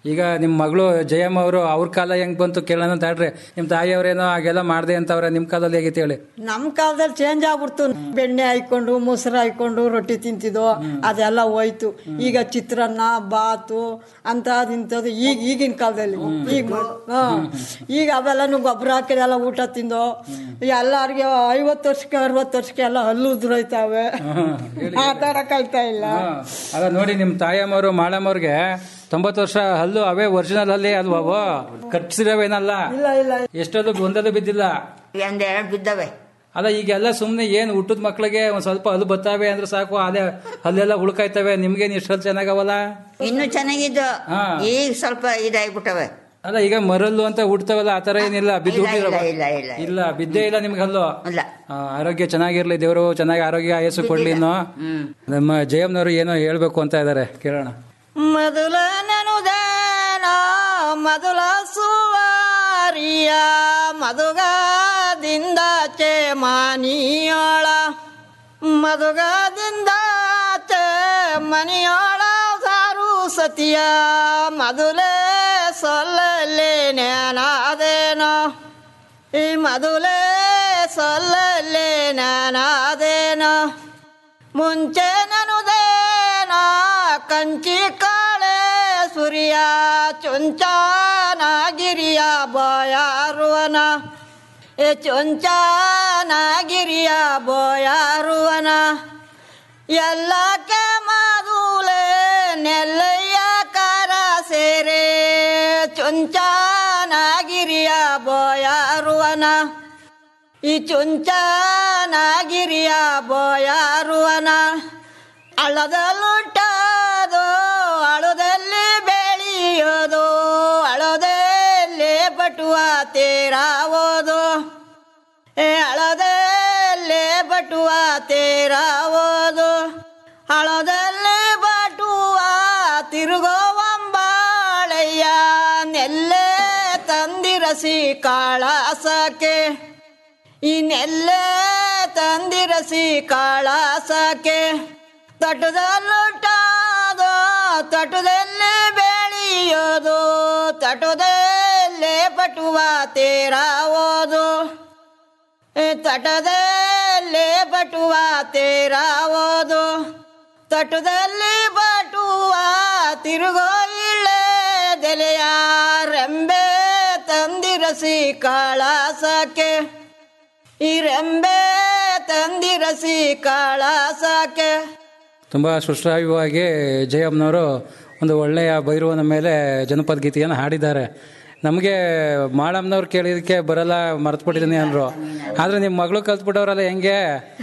ಈಗ ನಿಮ್ಮ ಮಗಳು ಜಯಮ್ಮ ಅವರು ಅವ್ರ ಕಾಲ ಹೆಂಗ್ ಬಂತು ಕೇಳೋಣ ತಾಡ್ರಿ ನಿಮ್ಮ ತಾಯಿಯವ್ರೇನೋ ಹಾಗೆಲ್ಲ ಮಾಡ್ದೆ ಅಂತವ್ರೆ ನಿಮ್ಮ ಕಾಲದಲ್ಲಿ ಹೇಗಿತ್ತು ಹೇಳಿ ನಮ್ ಕಾಲದಲ್ಲಿ ಚೇಂಜ್ ಆಗ್ಬಿಡ್ತು ಬೆಣ್ಣೆ ಹಾಯ್ಕೊಂಡು ಮೊಸರು ಹಾಯ್ಕೊಂಡು ರೊಟ್ಟಿ ತಿಂತಿದ್ವು ಅದೆಲ್ಲ ಹೋಯ್ತು ಈಗ ಚಿತ್ರಾನ್ನ ಬಾತು ಅಂತದ್ ಇಂಥದ್ದು ಈಗ ಈಗಿನ ಕಾಲದಲ್ಲಿ ಈಗ ಹಾ ಈಗ ಅವೆಲ್ಲನು ಗೊಬ್ಬರ ಹಾಕಿದೆಲ್ಲ ಊಟ ತಿಂದು ಎಲ್ಲಾರ್ಗೆ ಐವತ್ತು ವರ್ಷಕ್ಕೆ ಅರವತ್ತು ವರ್ಷಕ್ಕೆ ಎಲ್ಲ ಹಲ್ಲು ಉದುರೋಯ್ತಾವೆ ಮಾತಾಡಕ್ಕಾಯ್ತಾ ಇಲ್ಲ ಅಲ್ಲ ನೋಡಿ ನಿಮ್ಮ ತಾಯಮ್ಮವರು ಮಾಳಮ್ಮವ್ರಿಗೆ ತೊಂಬತ್ತು ವರ್ಷ ಹಲ್ಲು ಅವೇ ಒರಿಜಿನಲ್ ಹಲ್ಲಿ ಅಲ್ವಾ ಅವು ಕಟ್ಸಿರವೇನಲ್ಲ ಇಲ್ಲ ಇಲ್ಲ ಎಷ್ಟೊಂದು ಒಂದಲ್ಲೂ ಬಿದ್ದಿಲ್ಲ ಒಂದೆರಡು ಬಿದ್ದವೆ ಅಲ್ಲ ಈಗೆಲ್ಲ ಸುಮ್ಮನೆ ಏನು ಹುಟ್ಟದ ಮಕ್ಳಿಗೆ ಒಂದ್ ಸ್ವಲ್ಪ ಹಲ್ಲು ಬತ್ತಾವೆ ಅಂದ್ರೆ ಸಾಕು ಅದೇ ಹಲ್ಲೆಲ್ಲ ಉಳ್ಕಾಯ್ತವೆ ನಿಮ್ಗೇನು ಇಷ್ಟೊಂದು ಚೆನ್ನಾಗವಲ್ಲ ಇನ್ನು ಚೆನ್ನಾಗಿದ್ದು ಹಾ. ಈಗ ಸ್ವಲ್ಪ ಇದಾಗ್ಬಿಟ್ಟವೆ ಅಲ್ಲ ಈಗ ಮರಲ್ಲು ಅಂತ ಹುಡ್ತಾವಲ್ಲ ಆತರ ಏನಿಲ್ಲ ಬಿದ್ದು ಇಲ್ಲ, ಇಲ್ಲ, ಹುಟ್ಟಿರೋ ಇಲ್ಲ, ಇಲ್ಲ. ಇಲ್ಲ ಬಿದ್ದೇ ಇಲ್ಲ ನಿಮ್ಗೆ ಹಲ್ಲು ಇಲ್ಲ ಆ, ಆರೋಗ್ಯ ಚೆನ್ನಾಗಿರ್ಲಿ ದೇವರು ಚೆನ್ನಾಗಿ ಆರೋಗ್ಯ ಆಯಸ್ಸು ಕೊಡ್ಲಿ ಇನ್ನು ನಮ್ಮ ಜಯಮ್ನವರು ಏನೋ ಹೇಳ್ಬೇಕು ಅಂತ ಇದಾರೆ ಕೇಳೋಣ ಮೊದಲ ನೆನುದೇನ ಮೊದಲ ಸುವಾರಿಯ ಮದುಗದಿಂದ ಚೇ ಮಾನಿಯೋಳ ಮದುಗದಿಂದ ಚೇ ಮನಿಯೋಳ ಸಾರು ಸತಿಯ ಮೊದಲೇ ಸೊಲ್ಲಲೆ ನೇನಾದೇನೋ ಈ ಮೊದಲೇ ಸೊಲ್ಲಲೆ ನೇನಾದೇನೋ ಮುಂಚೆ ನನುದೇನ ಕಂಚಿ ಕಾಳೆ ಸುರಿಯ ಚೊಂಚಾನಗಿರಿಯ ಬಯಾರುವನ ಏ ಚೊಂಚಾನಗಿರಿಯ ಬಯಾರುವನ ಎಲ್ಲಕ್ಕೆ ಮದುಲೆ ನೆಲ್ಲಯ್ಯ ಕರ ಸೇರೆ ಚೊಂಚಾನಗಿರಿಯ ಬಯಾರುವನ ಈ ಚುಂಚನಗಿರಿಯ ಬೋಯಾರುವನ ಹಳ್ಳದಲ್ಲುಂಟಾದು ಅಳದಲ್ಲಿ ಬೆಳೆಯೋದು ಅಳದಲ್ಲಿ ಬಟುವ ತೇರಾವೋದು ಏ ಹಳದಲ್ಲಿ ಬಟುವ ತೇರಾವೋದು ಹಳದಲ್ಲಿ ಬಟುವ ತಿರುಗೋವಂಬಾಳಯ್ಯ ನೆಲ್ಲೆ ತಂದಿರಸಿ ಕಾಳಸಕ್ಕೆ ಈ ನೆಲ್ಲೆ ತಂದಿರಸಿ ಕಾಳಸಕ್ಕೆ ತಟದಲ್ಲುಂಟಾದು ತಟದಲ್ಲಿ ಬೆಳೆಯೋದು ತಟದಲ್ಲೇ ಪಟುವ ತೇರಾವೋದು ಏ ತಟದಲ್ಲೇ ಬಟುವ ತೇರಾವೋದು ತಟದಲ್ಲಿ ಬಟುವ ತಿರುಗೋ ಇಳ್ಳೆದೆಲೆಯ ರೆಂಬೆ ತಂದಿರಸಿ ಕಾಳಸಕ್ಕೆ ಈ ರೆಂಬೆ ತಂದಿರಸಿ ಕಾಳಸಕ್ಕೆ ತುಂಬಾ ಸುಶ್ರಾವ್ಯವಾಗಿ ಜಯಮ್ಮನವರು ಒಂದು ಒಳ್ಳೆಯ ಭೈರವನ ಮೇಲೆ ಜನಪದ ಗೀತೆಯನ್ನು ಹಾಡಿದ್ದಾರೆ ನಮಗೆ ಮಾಳಮ್ಮನವ್ರು ಕೇಳಿದಕ್ಕೆ ಬರಲ್ಲ ಮರ್ತ್ಬಿಟ್ಟಿದ್ದೀನಿ ಅಂದ್ರು ಆದ್ರೆ ನಿಮ್ಮ ಮಗಳು ಕಲ್ತ್ಬಿಟ್ಟವ್ರಲ್ಲ ಹೆಂಗೆ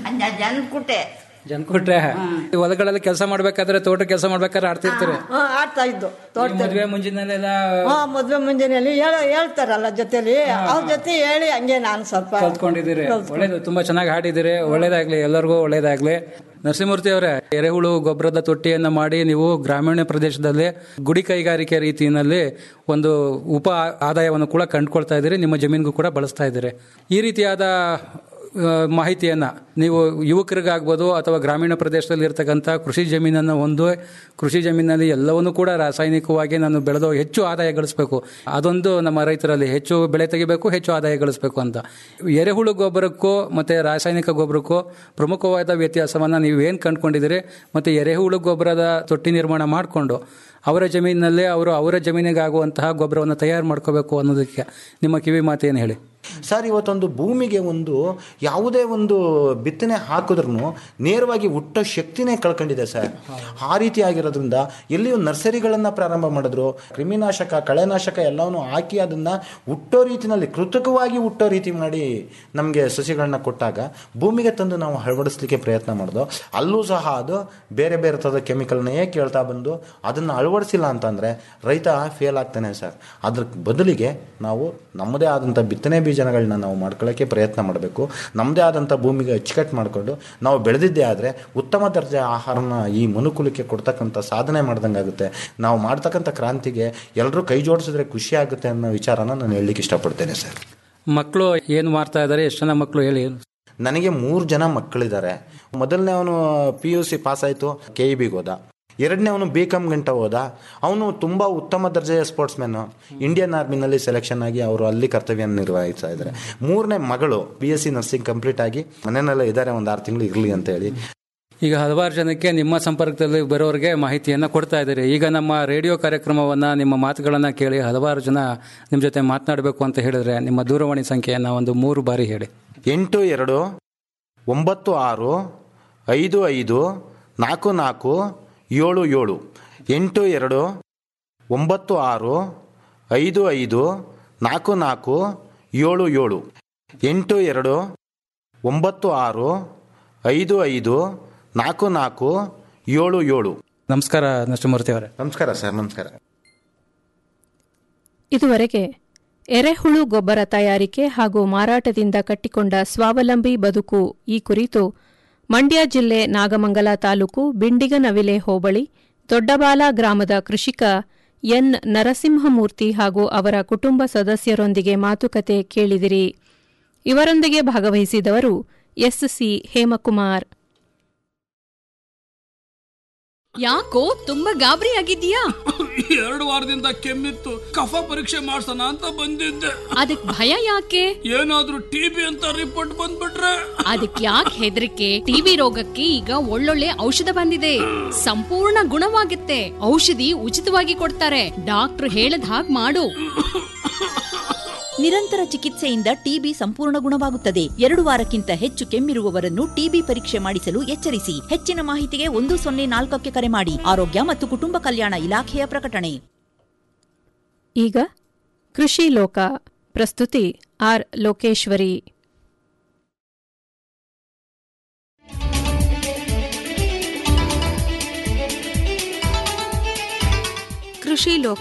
ಜನ್ಕುಟೆ ಜನ್ಕೊಟ್ರೆ ಈ ಹೊಲಗಳಲ್ಲಿ ಕೆಲಸ ಮಾಡ್ಬೇಕಾದ್ರೆ ತೋಟ ಕೆಲಸ ಮಾಡ್ಬೇಕಾದ್ರೆ ಆಡ್ತಿರ್ತೀರಿ ಹಾ ಆಡ್ತಾ ಇದ್ದು ಈ ತೋಟದಲ್ಲಿ ಮದ್ವೆ ಮುಂಜಿನಲ್ಲೆಲ್ಲ ಹಾ ಮದ್ವೆ ಮುಂಜಾನೆಯಲ್ಲಿ ಹೇಳ ಹೇಳ್ತಾರಲ್ಲ ಜೊತೆಲಿ ಅವ್ರ ಜೊತೆ ಹೇಳಿ ಹಂಗೆ ನಾನು ಸ್ವಲ್ಪ ಕಲ್ತ್ಕೊಂಡಿದ್ದೀರಿ ಒಳ್ಳೇದು ತುಂಬಾ ಚೆನ್ನಾಗಿ ಹಾಡಿದ್ದೀರಿ ಒಳ್ಳೇದಾಗ್ಲಿ ಎಲ್ಲರಿಗೂ ಒಳ್ಳೇದಾಗ್ಲಿ ನರಸಿಂಹಮೂರ್ತಿ ಅವರೇ ಎರೆಹುಳು ಗೊಬ್ಬರದ ತೊಟ್ಟಿಯನ್ನ ಮಾಡಿ ನೀವು ಗ್ರಾಮೀಣ ಪ್ರದೇಶದಲ್ಲಿ ಗುಡಿ ಕೈಗಾರಿಕೆ ರೀತಿಯಲ್ಲಿ ಒಂದು ಉಪ ಆದಾಯವನ್ನು ಕೂಡ ಕಂಡುಕೊಳ್ತಾ ಇದ್ದೀರಿ ನಿಮ್ಮ ಜಮೀನಿಗೂ ಕೂಡ ಬಳಸ್ತಾ ಇದ್ದೀರಿ ಈ ರೀತಿಯಾದ ಆ, ಮಾಹಿತಿಯನ್ನ ನೀವು ಯುವಕರಿಗಾಗ್ಬೋದು ಅಥವಾ ಗ್ರಾಮೀಣ ಪ್ರದೇಶದಲ್ಲಿ ಇರ್ತಕ್ಕಂಥ ಕೃಷಿ ಜಮೀನನ್ನು ಒಂದು ಕೃಷಿ ಜಮೀನಲ್ಲಿ ಎಲ್ಲವನ್ನೂ ಕೂಡ ರಾಸಾಯನಿಕವಾಗಿ ನಾನು ಬೆಳೆದು ಹೆಚ್ಚು ಆದಾಯ ಗಳಿಸಬೇಕು ಅದೊಂದು ನಮ್ಮ ರೈತರಲ್ಲಿ ಹೆಚ್ಚು ಬೆಳೆ ತೆಗಿಬೇಕು ಹೆಚ್ಚು ಆದಾಯ ಗಳಿಸಬೇಕು ಅಂತ ಎರೆಹುಳು ಗೊಬ್ಬರಕ್ಕೂ ಮತ್ತು ರಾಸಾಯನಿಕ ಗೊಬ್ಬರಕ್ಕೂ ಪ್ರಮುಖವಾದ ವ್ಯತ್ಯಾಸವನ್ನು ನೀವು ಏನು ಕಂಡುಕೊಂಡಿದ್ದೀರಿ ಮತ್ತು ಎರೆಹುಳು ಗೊಬ್ಬರದ ತೊಟ್ಟಿ ನಿರ್ಮಾಣ ಮಾಡಿಕೊಂಡು ಅವರ ಜಮೀನಿನಲ್ಲೇ ಅವರು ಅವರ ಜಮೀನಿಗೆ ಆಗುವಂತಹ ಗೊಬ್ಬರವನ್ನು ತಯಾರು ಮಾಡ್ಕೋಬೇಕು ಅನ್ನೋದಕ್ಕೆ ನಿಮ್ಮ ಕಿವಿ ಮಾತೇನು ಹೇಳಿ ಸರ್ ಇವತ್ತೊಂದು ಭೂಮಿಗೆ ಒಂದು ಯಾವುದೇ ಒಂದು ಬಿತ್ತನೆ ಹಾಕಿದ್ರೂ ನೇರವಾಗಿ ಹುಟ್ಟ ಶಕ್ತಿನೇ ಕಳ್ಕೊಂಡಿದೆ ಸರ್ ಆ ರೀತಿ ಆಗಿರೋದ್ರಿಂದ ಎಲ್ಲಿಯೂ ನರ್ಸರಿಗಳನ್ನು ಪ್ರಾರಂಭ ಮಾಡಿದ್ರು ಕ್ರಿಮಿನಾಶಕ ಕಳೆನಾಶಕ ಎಲ್ಲವನ್ನು ಹಾಕಿ ಅದನ್ನು ಹುಟ್ಟೋ ರೀತಿನಲ್ಲಿ ಕೃತಕವಾಗಿ ಹುಟ್ಟೋ ರೀತಿ ಮಾಡಿ ನಮಗೆ ಸಸಿಗಳನ್ನ ಕೊಟ್ಟಾಗ ಭೂಮಿಗೆ ತಂದು ನಾವು ಅಳವಡಿಸ್ಲಿಕ್ಕೆ ಪ್ರಯತ್ನ ಮಾಡಿದ್ವು ಅಲ್ಲೂ ಸಹ ಅದು ಬೇರೆ ಬೇರೆ ಥರದ ಕೆಮಿಕಲ್ನೇ ಕೇಳ್ತಾ ಬಂದು ಅದನ್ನು ಅಳವಡಿಸಿಲ್ಲ ಅಂತಂದರೆ ರೈತ ಫೇಲ್ ಆಗ್ತಾನೆ ಸರ್ ಅದ್ರ ಬದಲಿಗೆ ನಾವು ನಮ್ಮದೇ ಆದಂಥ ಬಿತ್ತನೆ ಬೀಜಗಳನ್ನ ನಾವು ಮಾಡ್ಕೊಳ್ಳೋಕ್ಕೆ ಪ್ರಯತ್ನ ಮಾಡಬೇಕು ನಮ್ಮದೇ ಆದಂಥ ಭೂಮಿಗೆ ಅಚ್ಚುಕಟ್ಟು ಮಾಡಿಕೊಂಡು ನಾವು ಬೆಳೆದಿದ್ದೇ ಆದರೆ ಉತ್ತಮ ದರ್ಜೆ ಆಹಾರನ ಈ ಮನುಕುಲಕ್ಕೆ ಕೊಡ್ತಕ್ಕಂಥ ಸಾಧನೆ ಮಾಡ್ದಂಗಾಗುತ್ತೆ ನಾವು ಮಾಡ್ತಕ್ಕಂಥ ಕ್ರಾಂತಿಗೆ ಎಲ್ಲರೂ ಕೈ ಜೋಡಿಸಿದ್ರೆ ಖುಷಿ ಆಗುತ್ತೆ ಅನ್ನೋ ವಿಚಾರನ ನಾನು ಹೇಳಲಿಕ್ಕೆ ಇಷ್ಟಪಡ್ತೇನೆ ಸರ್ ಮಕ್ಕಳು ಏನು ಮಾಡ್ತಾ ಇದ್ದಾರೆ ಎಷ್ಟು ಜನ ಮಕ್ಕಳು ಹೇಳಿ ನನಗೆ ಮೂರು ಜನ ಮಕ್ಕಳಿದ್ದಾರೆ ಮೊದಲನೇ ಅವನು ಪಿ ಯು ಸಿ ಪಾಸ್ ಆಯಿತು ಕೆ ಇ ಬಿಗೆ ಹೋದ ಎರಡನೇ ಅವನು ಬಿ ಕಾಮ್ ಗಂಟ ಹೋದ ಅವನು ತುಂಬ ಉತ್ತಮ ದರ್ಜೆಯ ಸ್ಪೋರ್ಟ್ಸ್ ಮ್ಯಾನು ಇಂಡಿಯನ್ ಆರ್ಮಿನಲ್ಲಿ ಸೆಲೆಕ್ಷನ್ ಆಗಿ ಅವರು ಅಲ್ಲಿ ಕರ್ತವ್ಯ ನಿರ್ವಹಿಸ್ತಾ ಇದ್ದಾರೆ ಮೂರನೇ ಮಗಳು B S C nursing complete ಆಗಿ ಮನೆಯಲ್ಲೇ ಇದ್ದಾರೆ ಒಂದು ಆರು ತಿಂಗಳು ಇರಲಿ ಅಂತ ಹೇಳಿ ಈಗ ಹಲವಾರು ಜನಕ್ಕೆ ನಿಮ್ಮ ಸಂಪರ್ಕದಲ್ಲಿ ಬರೋರಿಗೆ ಮಾಹಿತಿಯನ್ನು ಕೊಡ್ತಾ ಇದ್ದೀರಿ ಈಗ ನಮ್ಮ ರೇಡಿಯೋ ಕಾರ್ಯಕ್ರಮವನ್ನು ನಿಮ್ಮ ಮಾತುಗಳನ್ನು ಕೇಳಿ ಹಲವಾರು ಜನ ನಿಮ್ಮ ಜೊತೆ ಮಾತನಾಡಬೇಕು ಅಂತ ಹೇಳಿದ್ರೆ ನಿಮ್ಮ ದೂರವಾಣಿ ಸಂಖ್ಯೆಯನ್ನು ಒಂದು ಮೂರು ಬಾರಿ ಹೇಳಿ ಎಂಟು ಎರಡು ಒಂಬತ್ತು ಆರು ಐದು ಐದು ನಾಲ್ಕು ನಾಲ್ಕು ಏಳು ಏಳು ಎಂಟು ಎರಡು ಒಂಬತ್ತು ಆರು ಐದು ಐದು ನಾಲ್ಕು ನಾಲ್ಕು ಏಳು ಏಳು ಎಂಟು ಎರಡು ಒಂಬತ್ತು ಆರು ಐದು ಐದು ನಾಲ್ಕು ನಾಲ್ಕು ಏಳು ಏಳು ನಮಸ್ಕಾರ ನರಸಿಂಹಮೂರ್ತಿ ಅವರೇ ನಮಸ್ಕಾರ ಸರ್ ನಮಸ್ಕಾರ ಇದುವರೆಗೆ ಎರೆಹುಳು ಗೊಬ್ಬರ ತಯಾರಿಕೆ ಹಾಗೂ ಮಾರಾಟದಿಂದ ಕಟ್ಟಿಕೊಂಡ ಸ್ವಾವಲಂಬಿ ಬದುಕು ಈ ಕುರಿತು ಮಂಡ್ಯ ಜಿಲ್ಲೆ ನಾಗಮಂಗಲ ತಾಲೂಕು ಬಿಂಡಿಗನವಿಲೆ ಹೋಬಳಿ ದೊಡ್ಡಬಾಲ ಗ್ರಾಮದ ಕೃಷಿಕ ಎನ್ ನರಸಿಂಹಮೂರ್ತಿ ಹಾಗೂ ಅವರ ಕುಟುಂಬ ಸದಸ್ಯರೊಂದಿಗೆ ಮಾತುಕತೆ ಕೇಳಿದಿರಿ ಇವರೊಂದಿಗೆ ಭಾಗವಹಿಸಿದವರು ಎಸ್ಸಿ ಹೇಮಕುಮಾರ್ ಯಾಕೋ ತುಂಬಾ ಗಾಬರಿ ಆಗಿದ್ಯಾ ಎರಡು ವಾರದಿಂದ ಕೆಮ್ಮಿತ್ತು ಕಫ ಪರೀಕ್ಷೆ ಮಾಡ್ಸೋಣ ಅಂತ ಬಂದಿದ್ದೆ ಅದಕ್ ಭಯ ಯಾಕೆ ಏನಾದ್ರೂ ಟಿಬಿ ಅಂತ ರಿಪೋರ್ಟ್ ಬಂದ್ಬಿಟ್ರೆ ಅದಕ್ ಯಾಕೆ ಹೆದರಿಕೆ ಟಿಬಿ ರೋಗಕ್ಕೆ ಈಗ ಒಳ್ಳೊಳ್ಳೆ ಔಷಧ ಬಂದಿದೆ ಸಂಪೂರ್ಣ ಗುಣವಾಗುತ್ತೆ ಔಷಧಿ ಉಚಿತವಾಗಿ ಕೊಡ್ತಾರೆ ಡಾಕ್ಟರ್ ಹೇಳದ್ ಹಾಗ್ ಮಾಡು ನಿರಂತರ ಚಿಕಿತ್ಸೆಯಿಂದ ಟಿಬಿ ಸಂಪೂರ್ಣ ಗುಣವಾಗುತ್ತದೆ ಎರಡು ವಾರಕ್ಕಿಂತ ಹೆಚ್ಚು ಕೆಮ್ಮಿರುವವರನ್ನು ಟಿಬಿ ಪರೀಕ್ಷೆ ಮಾಡಿಸಲು ಎಚ್ಚರಿಸಿ ಹೆಚ್ಚಿನ ಮಾಹಿತಿಗೆ ಒಂದು ಸೊನ್ನೆ ನಾಲ್ಕಕ್ಕೆ ಕರೆ ಮಾಡಿ ಆರೋಗ್ಯ ಮತ್ತು ಕುಟುಂಬ ಕಲ್ಯಾಣ ಇಲಾಖೆಯ ಪ್ರಕಟಣೆ ಈಗ ಕೃಷಿ ಲೋಕ ಪ್ರಸ್ತುತಿ ಆರ್ ಲೋಕೇಶ್ವರಿ ಕೃಷಿ ಲೋಕ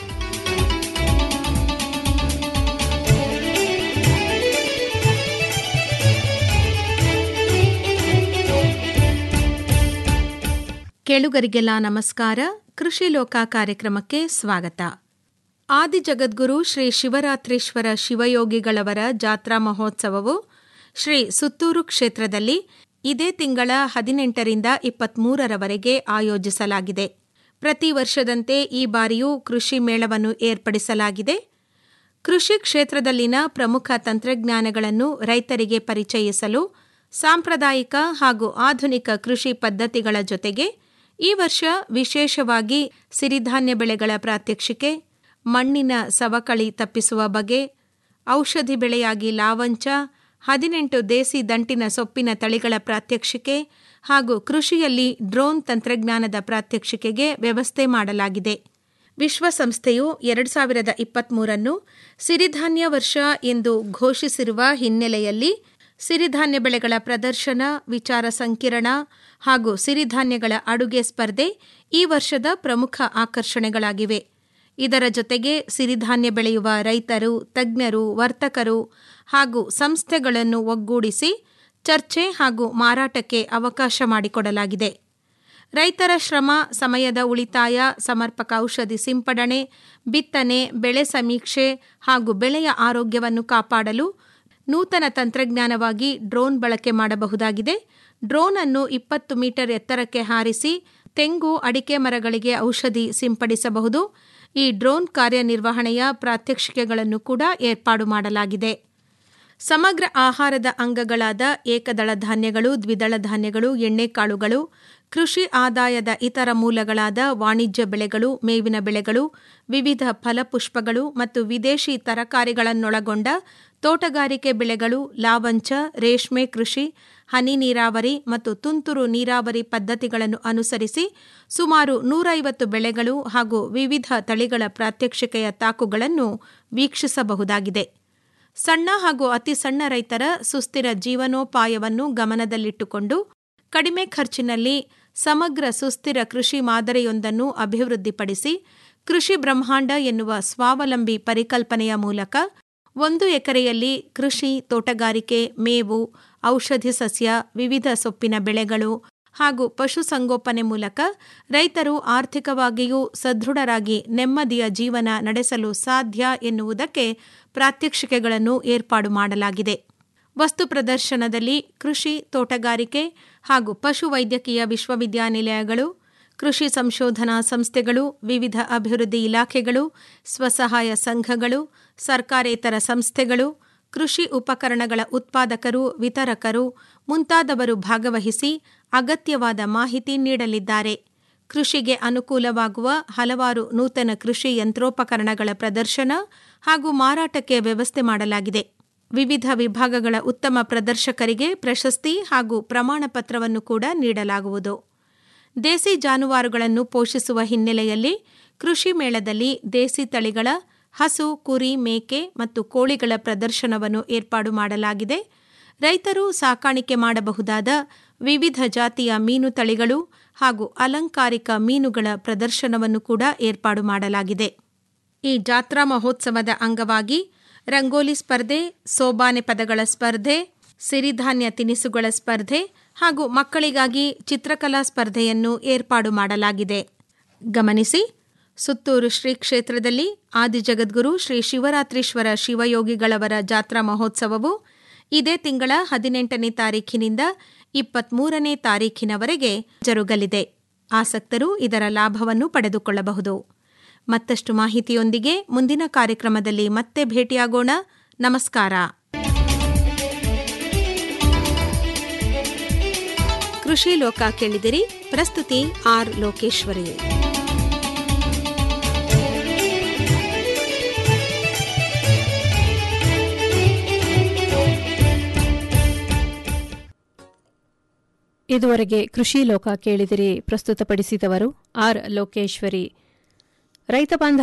ಕೇಳುಗರಿಗೆಲ್ಲ ನಮಸ್ಕಾರ ಕೃಷಿ ಲೋಕ ಕಾರ್ಯಕ್ರಮಕ್ಕೆ ಸ್ವಾಗತ ಆದಿ ಜಗದ್ಗುರು ಶ್ರೀ ಶಿವರಾತ್ರೀಶ್ವರ ಶಿವಯೋಗಿಗಳವರ ಜಾತ್ರಾ ಮಹೋತ್ಸವವು ಶ್ರೀ ಸುತ್ತೂರು ಕ್ಷೇತ್ರದಲ್ಲಿ ಇದೇ ತಿಂಗಳ ಹದಿನೆಂಟರಿಂದ ಇಪ್ಪತ್ಮೂರರವರೆಗೆ ಆಯೋಜಿಸಲಾಗಿದೆ ಪ್ರತಿ ವರ್ಷದಂತೆ ಈ ಬಾರಿಯೂ ಕೃಷಿ ಮೇಳವನ್ನು ಏರ್ಪಡಿಸಲಾಗಿದೆ ಕೃಷಿ ಕ್ಷೇತ್ರದಲ್ಲಿನ ಪ್ರಮುಖ ತಂತ್ರಜ್ಞಾನಗಳನ್ನು ರೈತರಿಗೆ ಪರಿಚಯಿಸಲು ಸಾಂಪ್ರದಾಯಿಕ ಹಾಗೂ ಆಧುನಿಕ ಕೃಷಿ ಪದ್ಧತಿಗಳ ಜೊತೆಗೆ ಈ ವರ್ಷ ವಿಶೇಷವಾಗಿ ಸಿರಿಧಾನ್ಯ ಬೆಳೆಗಳ ಪ್ರಾತ್ಯಕ್ಷಿಕೆ ಮಣ್ಣಿನ ಸವಕಳಿ ತಪ್ಪಿಸುವ ಬಗೆ ಔಷಧಿ ಬೆಳೆಯಾಗಿ ಲಾವಂಚ ಹದಿನೆಂಟು ದೇಸಿ ದಂಟಿನ ಸೊಪ್ಪಿನ ತಳಿಗಳ ಪ್ರಾತ್ಯಕ್ಷಿಕೆ ಹಾಗೂ ಕೃಷಿಯಲ್ಲಿ ಡ್ರೋನ್ ತಂತ್ರಜ್ಞಾನದ ಪ್ರಾತ್ಯಕ್ಷಿಕೆಗೆ ವ್ಯವಸ್ಥೆ ಮಾಡಲಾಗಿದೆ ವಿಶ್ವಸಂಸ್ಥೆಯು ಎರಡು ಸಾವಿರದ ಇಪ್ಪತ್ಮೂರನ್ನು ಸಿರಿಧಾನ್ಯ ವರ್ಷ ಎಂದು ಘೋಷಿಸಿರುವ ಹಿನ್ನೆಲೆಯಲ್ಲಿ ಸಿರಿಧಾನ್ಯ ಬೆಳೆಗಳ ಪ್ರದರ್ಶನ ವಿಚಾರ ಸಂಕಿರಣ ಹಾಗೂ ಸಿರಿಧಾನ್ಯಗಳ ಅಡುಗೆ ಸ್ಪರ್ಧೆ ಈ ವರ್ಷದ ಪ್ರಮುಖ ಆಕರ್ಷಣೆಗಳಾಗಿವೆ ಇದರ ಜೊತೆಗೆ ಸಿರಿಧಾನ್ಯ ಬೆಳೆಯುವ ರೈತರು ತಜ್ಞರು ವರ್ತಕರು ಹಾಗೂ ಸಂಸ್ಥೆಗಳನ್ನು ಒಗ್ಗೂಡಿಸಿ ಚರ್ಚೆ ಹಾಗೂ ಮಾರಾಟಕ್ಕೆ ಅವಕಾಶ ಮಾಡಿಕೊಡಲಾಗಿದೆ ರೈತರ ಶ್ರಮ ಸಮಯದ ಉಳಿತಾಯ ಸಮರ್ಪಕ ಔಷಧಿ ಸಿಂಪಡಣೆ ಬಿತ್ತನೆ ಬೆಳೆ ಸಮೀಕ್ಷೆ ಹಾಗೂ ಬೆಳೆಯ ಆರೋಗ್ಯವನ್ನು ಕಾಪಾಡಲು ನೂತನ ತಂತ್ರಜ್ಞಾನವಾಗಿ ಡ್ರೋನ್ ಬಳಕೆ ಮಾಡಬಹುದಾಗಿದೆ ಡ್ರೋನ್ ಅನ್ನು ಇಪ್ಪತ್ತು ಮೀಟರ್ ಎತ್ತರಕ್ಕೆ ಹಾರಿಸಿ ತೆಂಗು ಅಡಿಕೆ ಮರಗಳಿಗೆ ಔಷಧಿ ಸಿಂಪಡಿಸಬಹುದು ಈ ಡ್ರೋನ್ ಕಾರ್ಯನಿರ್ವಹಣೆಯ ಪ್ರಾತ್ಯಕ್ಷಿಕೆಗಳನ್ನು ಕೂಡ ಏರ್ಪಾಡು ಮಾಡಲಾಗಿದೆ ಸಮಗ್ರ ಆಹಾರದ ಅಂಗಗಳಾದ ಏಕದಳ ಧಾನ್ಯಗಳು ದ್ವಿದಳ ಧಾನ್ಯಗಳು ಎಣ್ಣೆಕಾಳುಗಳು ಕೃಷಿ ಆದಾಯದ ಇತರ ಮೂಲಗಳಾದ ವಾಣಿಜ್ಯ ಬೆಳೆಗಳು ಮೇವಿನ ಬೆಳೆಗಳು ವಿವಿಧ ಫಲಪುಷ್ಪಗಳು ಮತ್ತು ವಿದೇಶಿ ತರಕಾರಿಗಳನ್ನೊಳಗೊಂಡ ತೋಟಗಾರಿಕೆ ಬೆಳೆಗಳು ಲಾವಂಚ ರೇಷ್ಮೆ ಕೃಷಿ ಹನಿ ನೀರಾವರಿ ಮತ್ತು ತುಂತುರು ನೀರಾವರಿ ಪದ್ಧತಿಗಳನ್ನು ಅನುಸರಿಸಿ ಸುಮಾರು ನೂರೈವತ್ತು ಬೆಳೆಗಳು ಹಾಗೂ ವಿವಿಧ ತಳಿಗಳ ಪ್ರಾತ್ಯಕ್ಷಿಕೆಯ ತಾಕುಗಳನ್ನು ವೀಕ್ಷಿಸಬಹುದಾಗಿದೆ ಸಣ್ಣ ಹಾಗೂ ಅತಿ ಸಣ್ಣ ರೈತರ ಸುಸ್ಥಿರ ಜೀವನೋಪಾಯವನ್ನು ಗಮನದಲ್ಲಿಟ್ಟುಕೊಂಡು ಕಡಿಮೆ ಖರ್ಚಿನಲ್ಲಿ ಸಮಗ್ರ ಸುಸ್ಥಿರ ಕೃಷಿ ಮಾದರಿಯೊಂದನ್ನು ಅಭಿವೃದ್ಧಿಪಡಿಸಿ ಕೃಷಿ ಬ್ರಹ್ಮಾಂಡ ಎನ್ನುವ ಸ್ವಾವಲಂಬಿ ಪರಿಕಲ್ಪನೆಯ ಮೂಲಕ ಒಂದು ಎಕರೆಯಲ್ಲಿ ಕೃಷಿ ತೋಟಗಾರಿಕೆ ಮೇವು ಔಷಧಿ ಸಸ್ಯ ವಿವಿಧ ಸೊಪ್ಪಿನ ಬೆಳೆಗಳು ಹಾಗೂ ಪಶುಸಂಗೋಪನೆ ಮೂಲಕ ರೈತರು ಆರ್ಥಿಕವಾಗಿಯೂ ಸದೃಢರಾಗಿ ನೆಮ್ಮದಿಯ ಜೀವನ ನಡೆಸಲು ಸಾಧ್ಯ ಎನ್ನುವುದಕ್ಕೆ ಪ್ರಾತ್ಯಕ್ಷಿಕೆಗಳನ್ನು ಏರ್ಪಾಡು ಮಾಡಲಾಗಿದೆ ವಸ್ತು ಪ್ರದರ್ಶನದಲ್ಲಿ ಕೃಷಿ ತೋಟಗಾರಿಕೆ ಹಾಗೂ ಪಶುವೈದ್ಯಕೀಯ ವಿಶ್ವವಿದ್ಯಾನಿಲಯಗಳು ಕೃಷಿ ಸಂಶೋಧನಾ ಸಂಸ್ಥೆಗಳು ವಿವಿಧ ಅಭಿವೃದ್ಧಿ ಇಲಾಖೆಗಳು ಸ್ವಸಹಾಯ ಸಂಘಗಳು ಸರ್ಕಾರೇತರ ಸಂಸ್ಥೆಗಳು ಕೃಷಿ ಉಪಕರಣಗಳ ಉತ್ಪಾದಕರು ವಿತರಕರು ಮುಂತಾದವರು ಭಾಗವಹಿಸಿ ಅಗತ್ಯವಾದ ಮಾಹಿತಿ ನೀಡಲಿದ್ದಾರೆ ಕೃಷಿಗೆ ಅನುಕೂಲವಾಗುವ ಹಲವಾರು ನೂತನ ಕೃಷಿ ಯಂತ್ರೋಪಕರಣಗಳ ಪ್ರದರ್ಶನ ಹಾಗೂ ಮಾರಾಟಕ್ಕೆ ವ್ಯವಸ್ಥೆ ಮಾಡಲಾಗಿದೆ ವಿವಿಧ ವಿಭಾಗಗಳ ಉತ್ತಮ ಪ್ರದರ್ಶಕರಿಗೆ ಪ್ರಶಸ್ತಿ ಹಾಗೂ ಪ್ರಮಾಣ ಪತ್ರವನ್ನು ಕೂಡ ನೀಡಲಾಗುವುದು ದೇಸಿ ಜಾನುವಾರುಗಳನ್ನು ಪೋಷಿಸುವ ಹಿನ್ನೆಲೆಯಲ್ಲಿ ಕೃಷಿ ಮೇಳದಲ್ಲಿ ದೇಸಿ ತಳಿಗಳ ಹಸು ಕುರಿ ಮೇಕೆ ಮತ್ತು ಕೋಳಿಗಳ ಪ್ರದರ್ಶನವನ್ನು ಏರ್ಪಾಡು ಮಾಡಲಾಗಿದೆ ರೈತರು ಸಾಕಾಣಿಕೆ ಮಾಡಬಹುದಾದ ವಿವಿಧ ಜಾತಿಯ ಮೀನು ತಳಿಗಳು ಹಾಗೂ ಅಲಂಕಾರಿಕ ಮೀನುಗಳ ಪ್ರದರ್ಶನವನ್ನು ಕೂಡ ಏರ್ಪಾಡು ಮಾಡಲಾಗಿದೆ ಈ ಜಾತ್ರಾ ಮಹೋತ್ಸವದ ಅಂಗವಾಗಿ ರಂಗೋಲಿ ಸ್ಪರ್ಧೆ ಸೋಬಾನೆ ಪದಗಳ ಸ್ಪರ್ಧೆ ಸಿರಿಧಾನ್ಯ ತಿನಿಸುಗಳ ಸ್ಪರ್ಧೆ ಹಾಗೂ ಮಕ್ಕಳಿಗಾಗಿ ಚಿತ್ರಕಲಾ ಸ್ಪರ್ಧೆಯನ್ನು ಏರ್ಪಾಡು ಮಾಡಲಾಗಿದೆ ಗಮನಿಸಿ ಸುತ್ತೂರು ಶ್ರೀ ಕ್ಷೇತ್ರದಲ್ಲಿ ಆದಿಜಗದ್ಗುರು ಶ್ರೀ ಶಿವರಾತ್ರೀಶ್ವರ ಶಿವಯೋಗಿಗಳವರ ಜಾತ್ರಾ ಮಹೋತ್ಸವವು ಇದೇ ತಿಂಗಳ ಹದಿನೆಂಟನೇ ತಾರೀಖಿನಿಂದ ಇಪ್ಪತ್ಮೂರನೇ ತಾರೀಖಿನವರೆಗೆ ಜರುಗಲಿದೆ ಆಸಕ್ತರು ಇದರ ಲಾಭವನ್ನು ಪಡೆದುಕೊಳ್ಳಬಹುದು ಮತ್ತಷ್ಟು ಮಾಹಿತಿಯೊಂದಿಗೆ ಮುಂದಿನ ಕಾರ್ಯಕ್ರಮದಲ್ಲಿ ಮತ್ತೆ ಭೇಟಿಯಾಗೋಣ ನಮಸ್ಕಾರ ಕೃಷಿ ಲೋಕ ಕೇಳಿದಿರಿ ಪ್ರಸ್ತುತಿ ಆರ್ ಲೋಕೇಶ್ವರಿ ಇದುವರೆಗೆ ಕೃಷಿ ಲೋಕ ಕೇಳಿದಿರಿ ಪ್ರಸ್ತುತಪಡಿಸಿದವರು ಆರ್ ಲೋಕೇಶ್ವರಿ ರೈತ ಬಾಂಧವ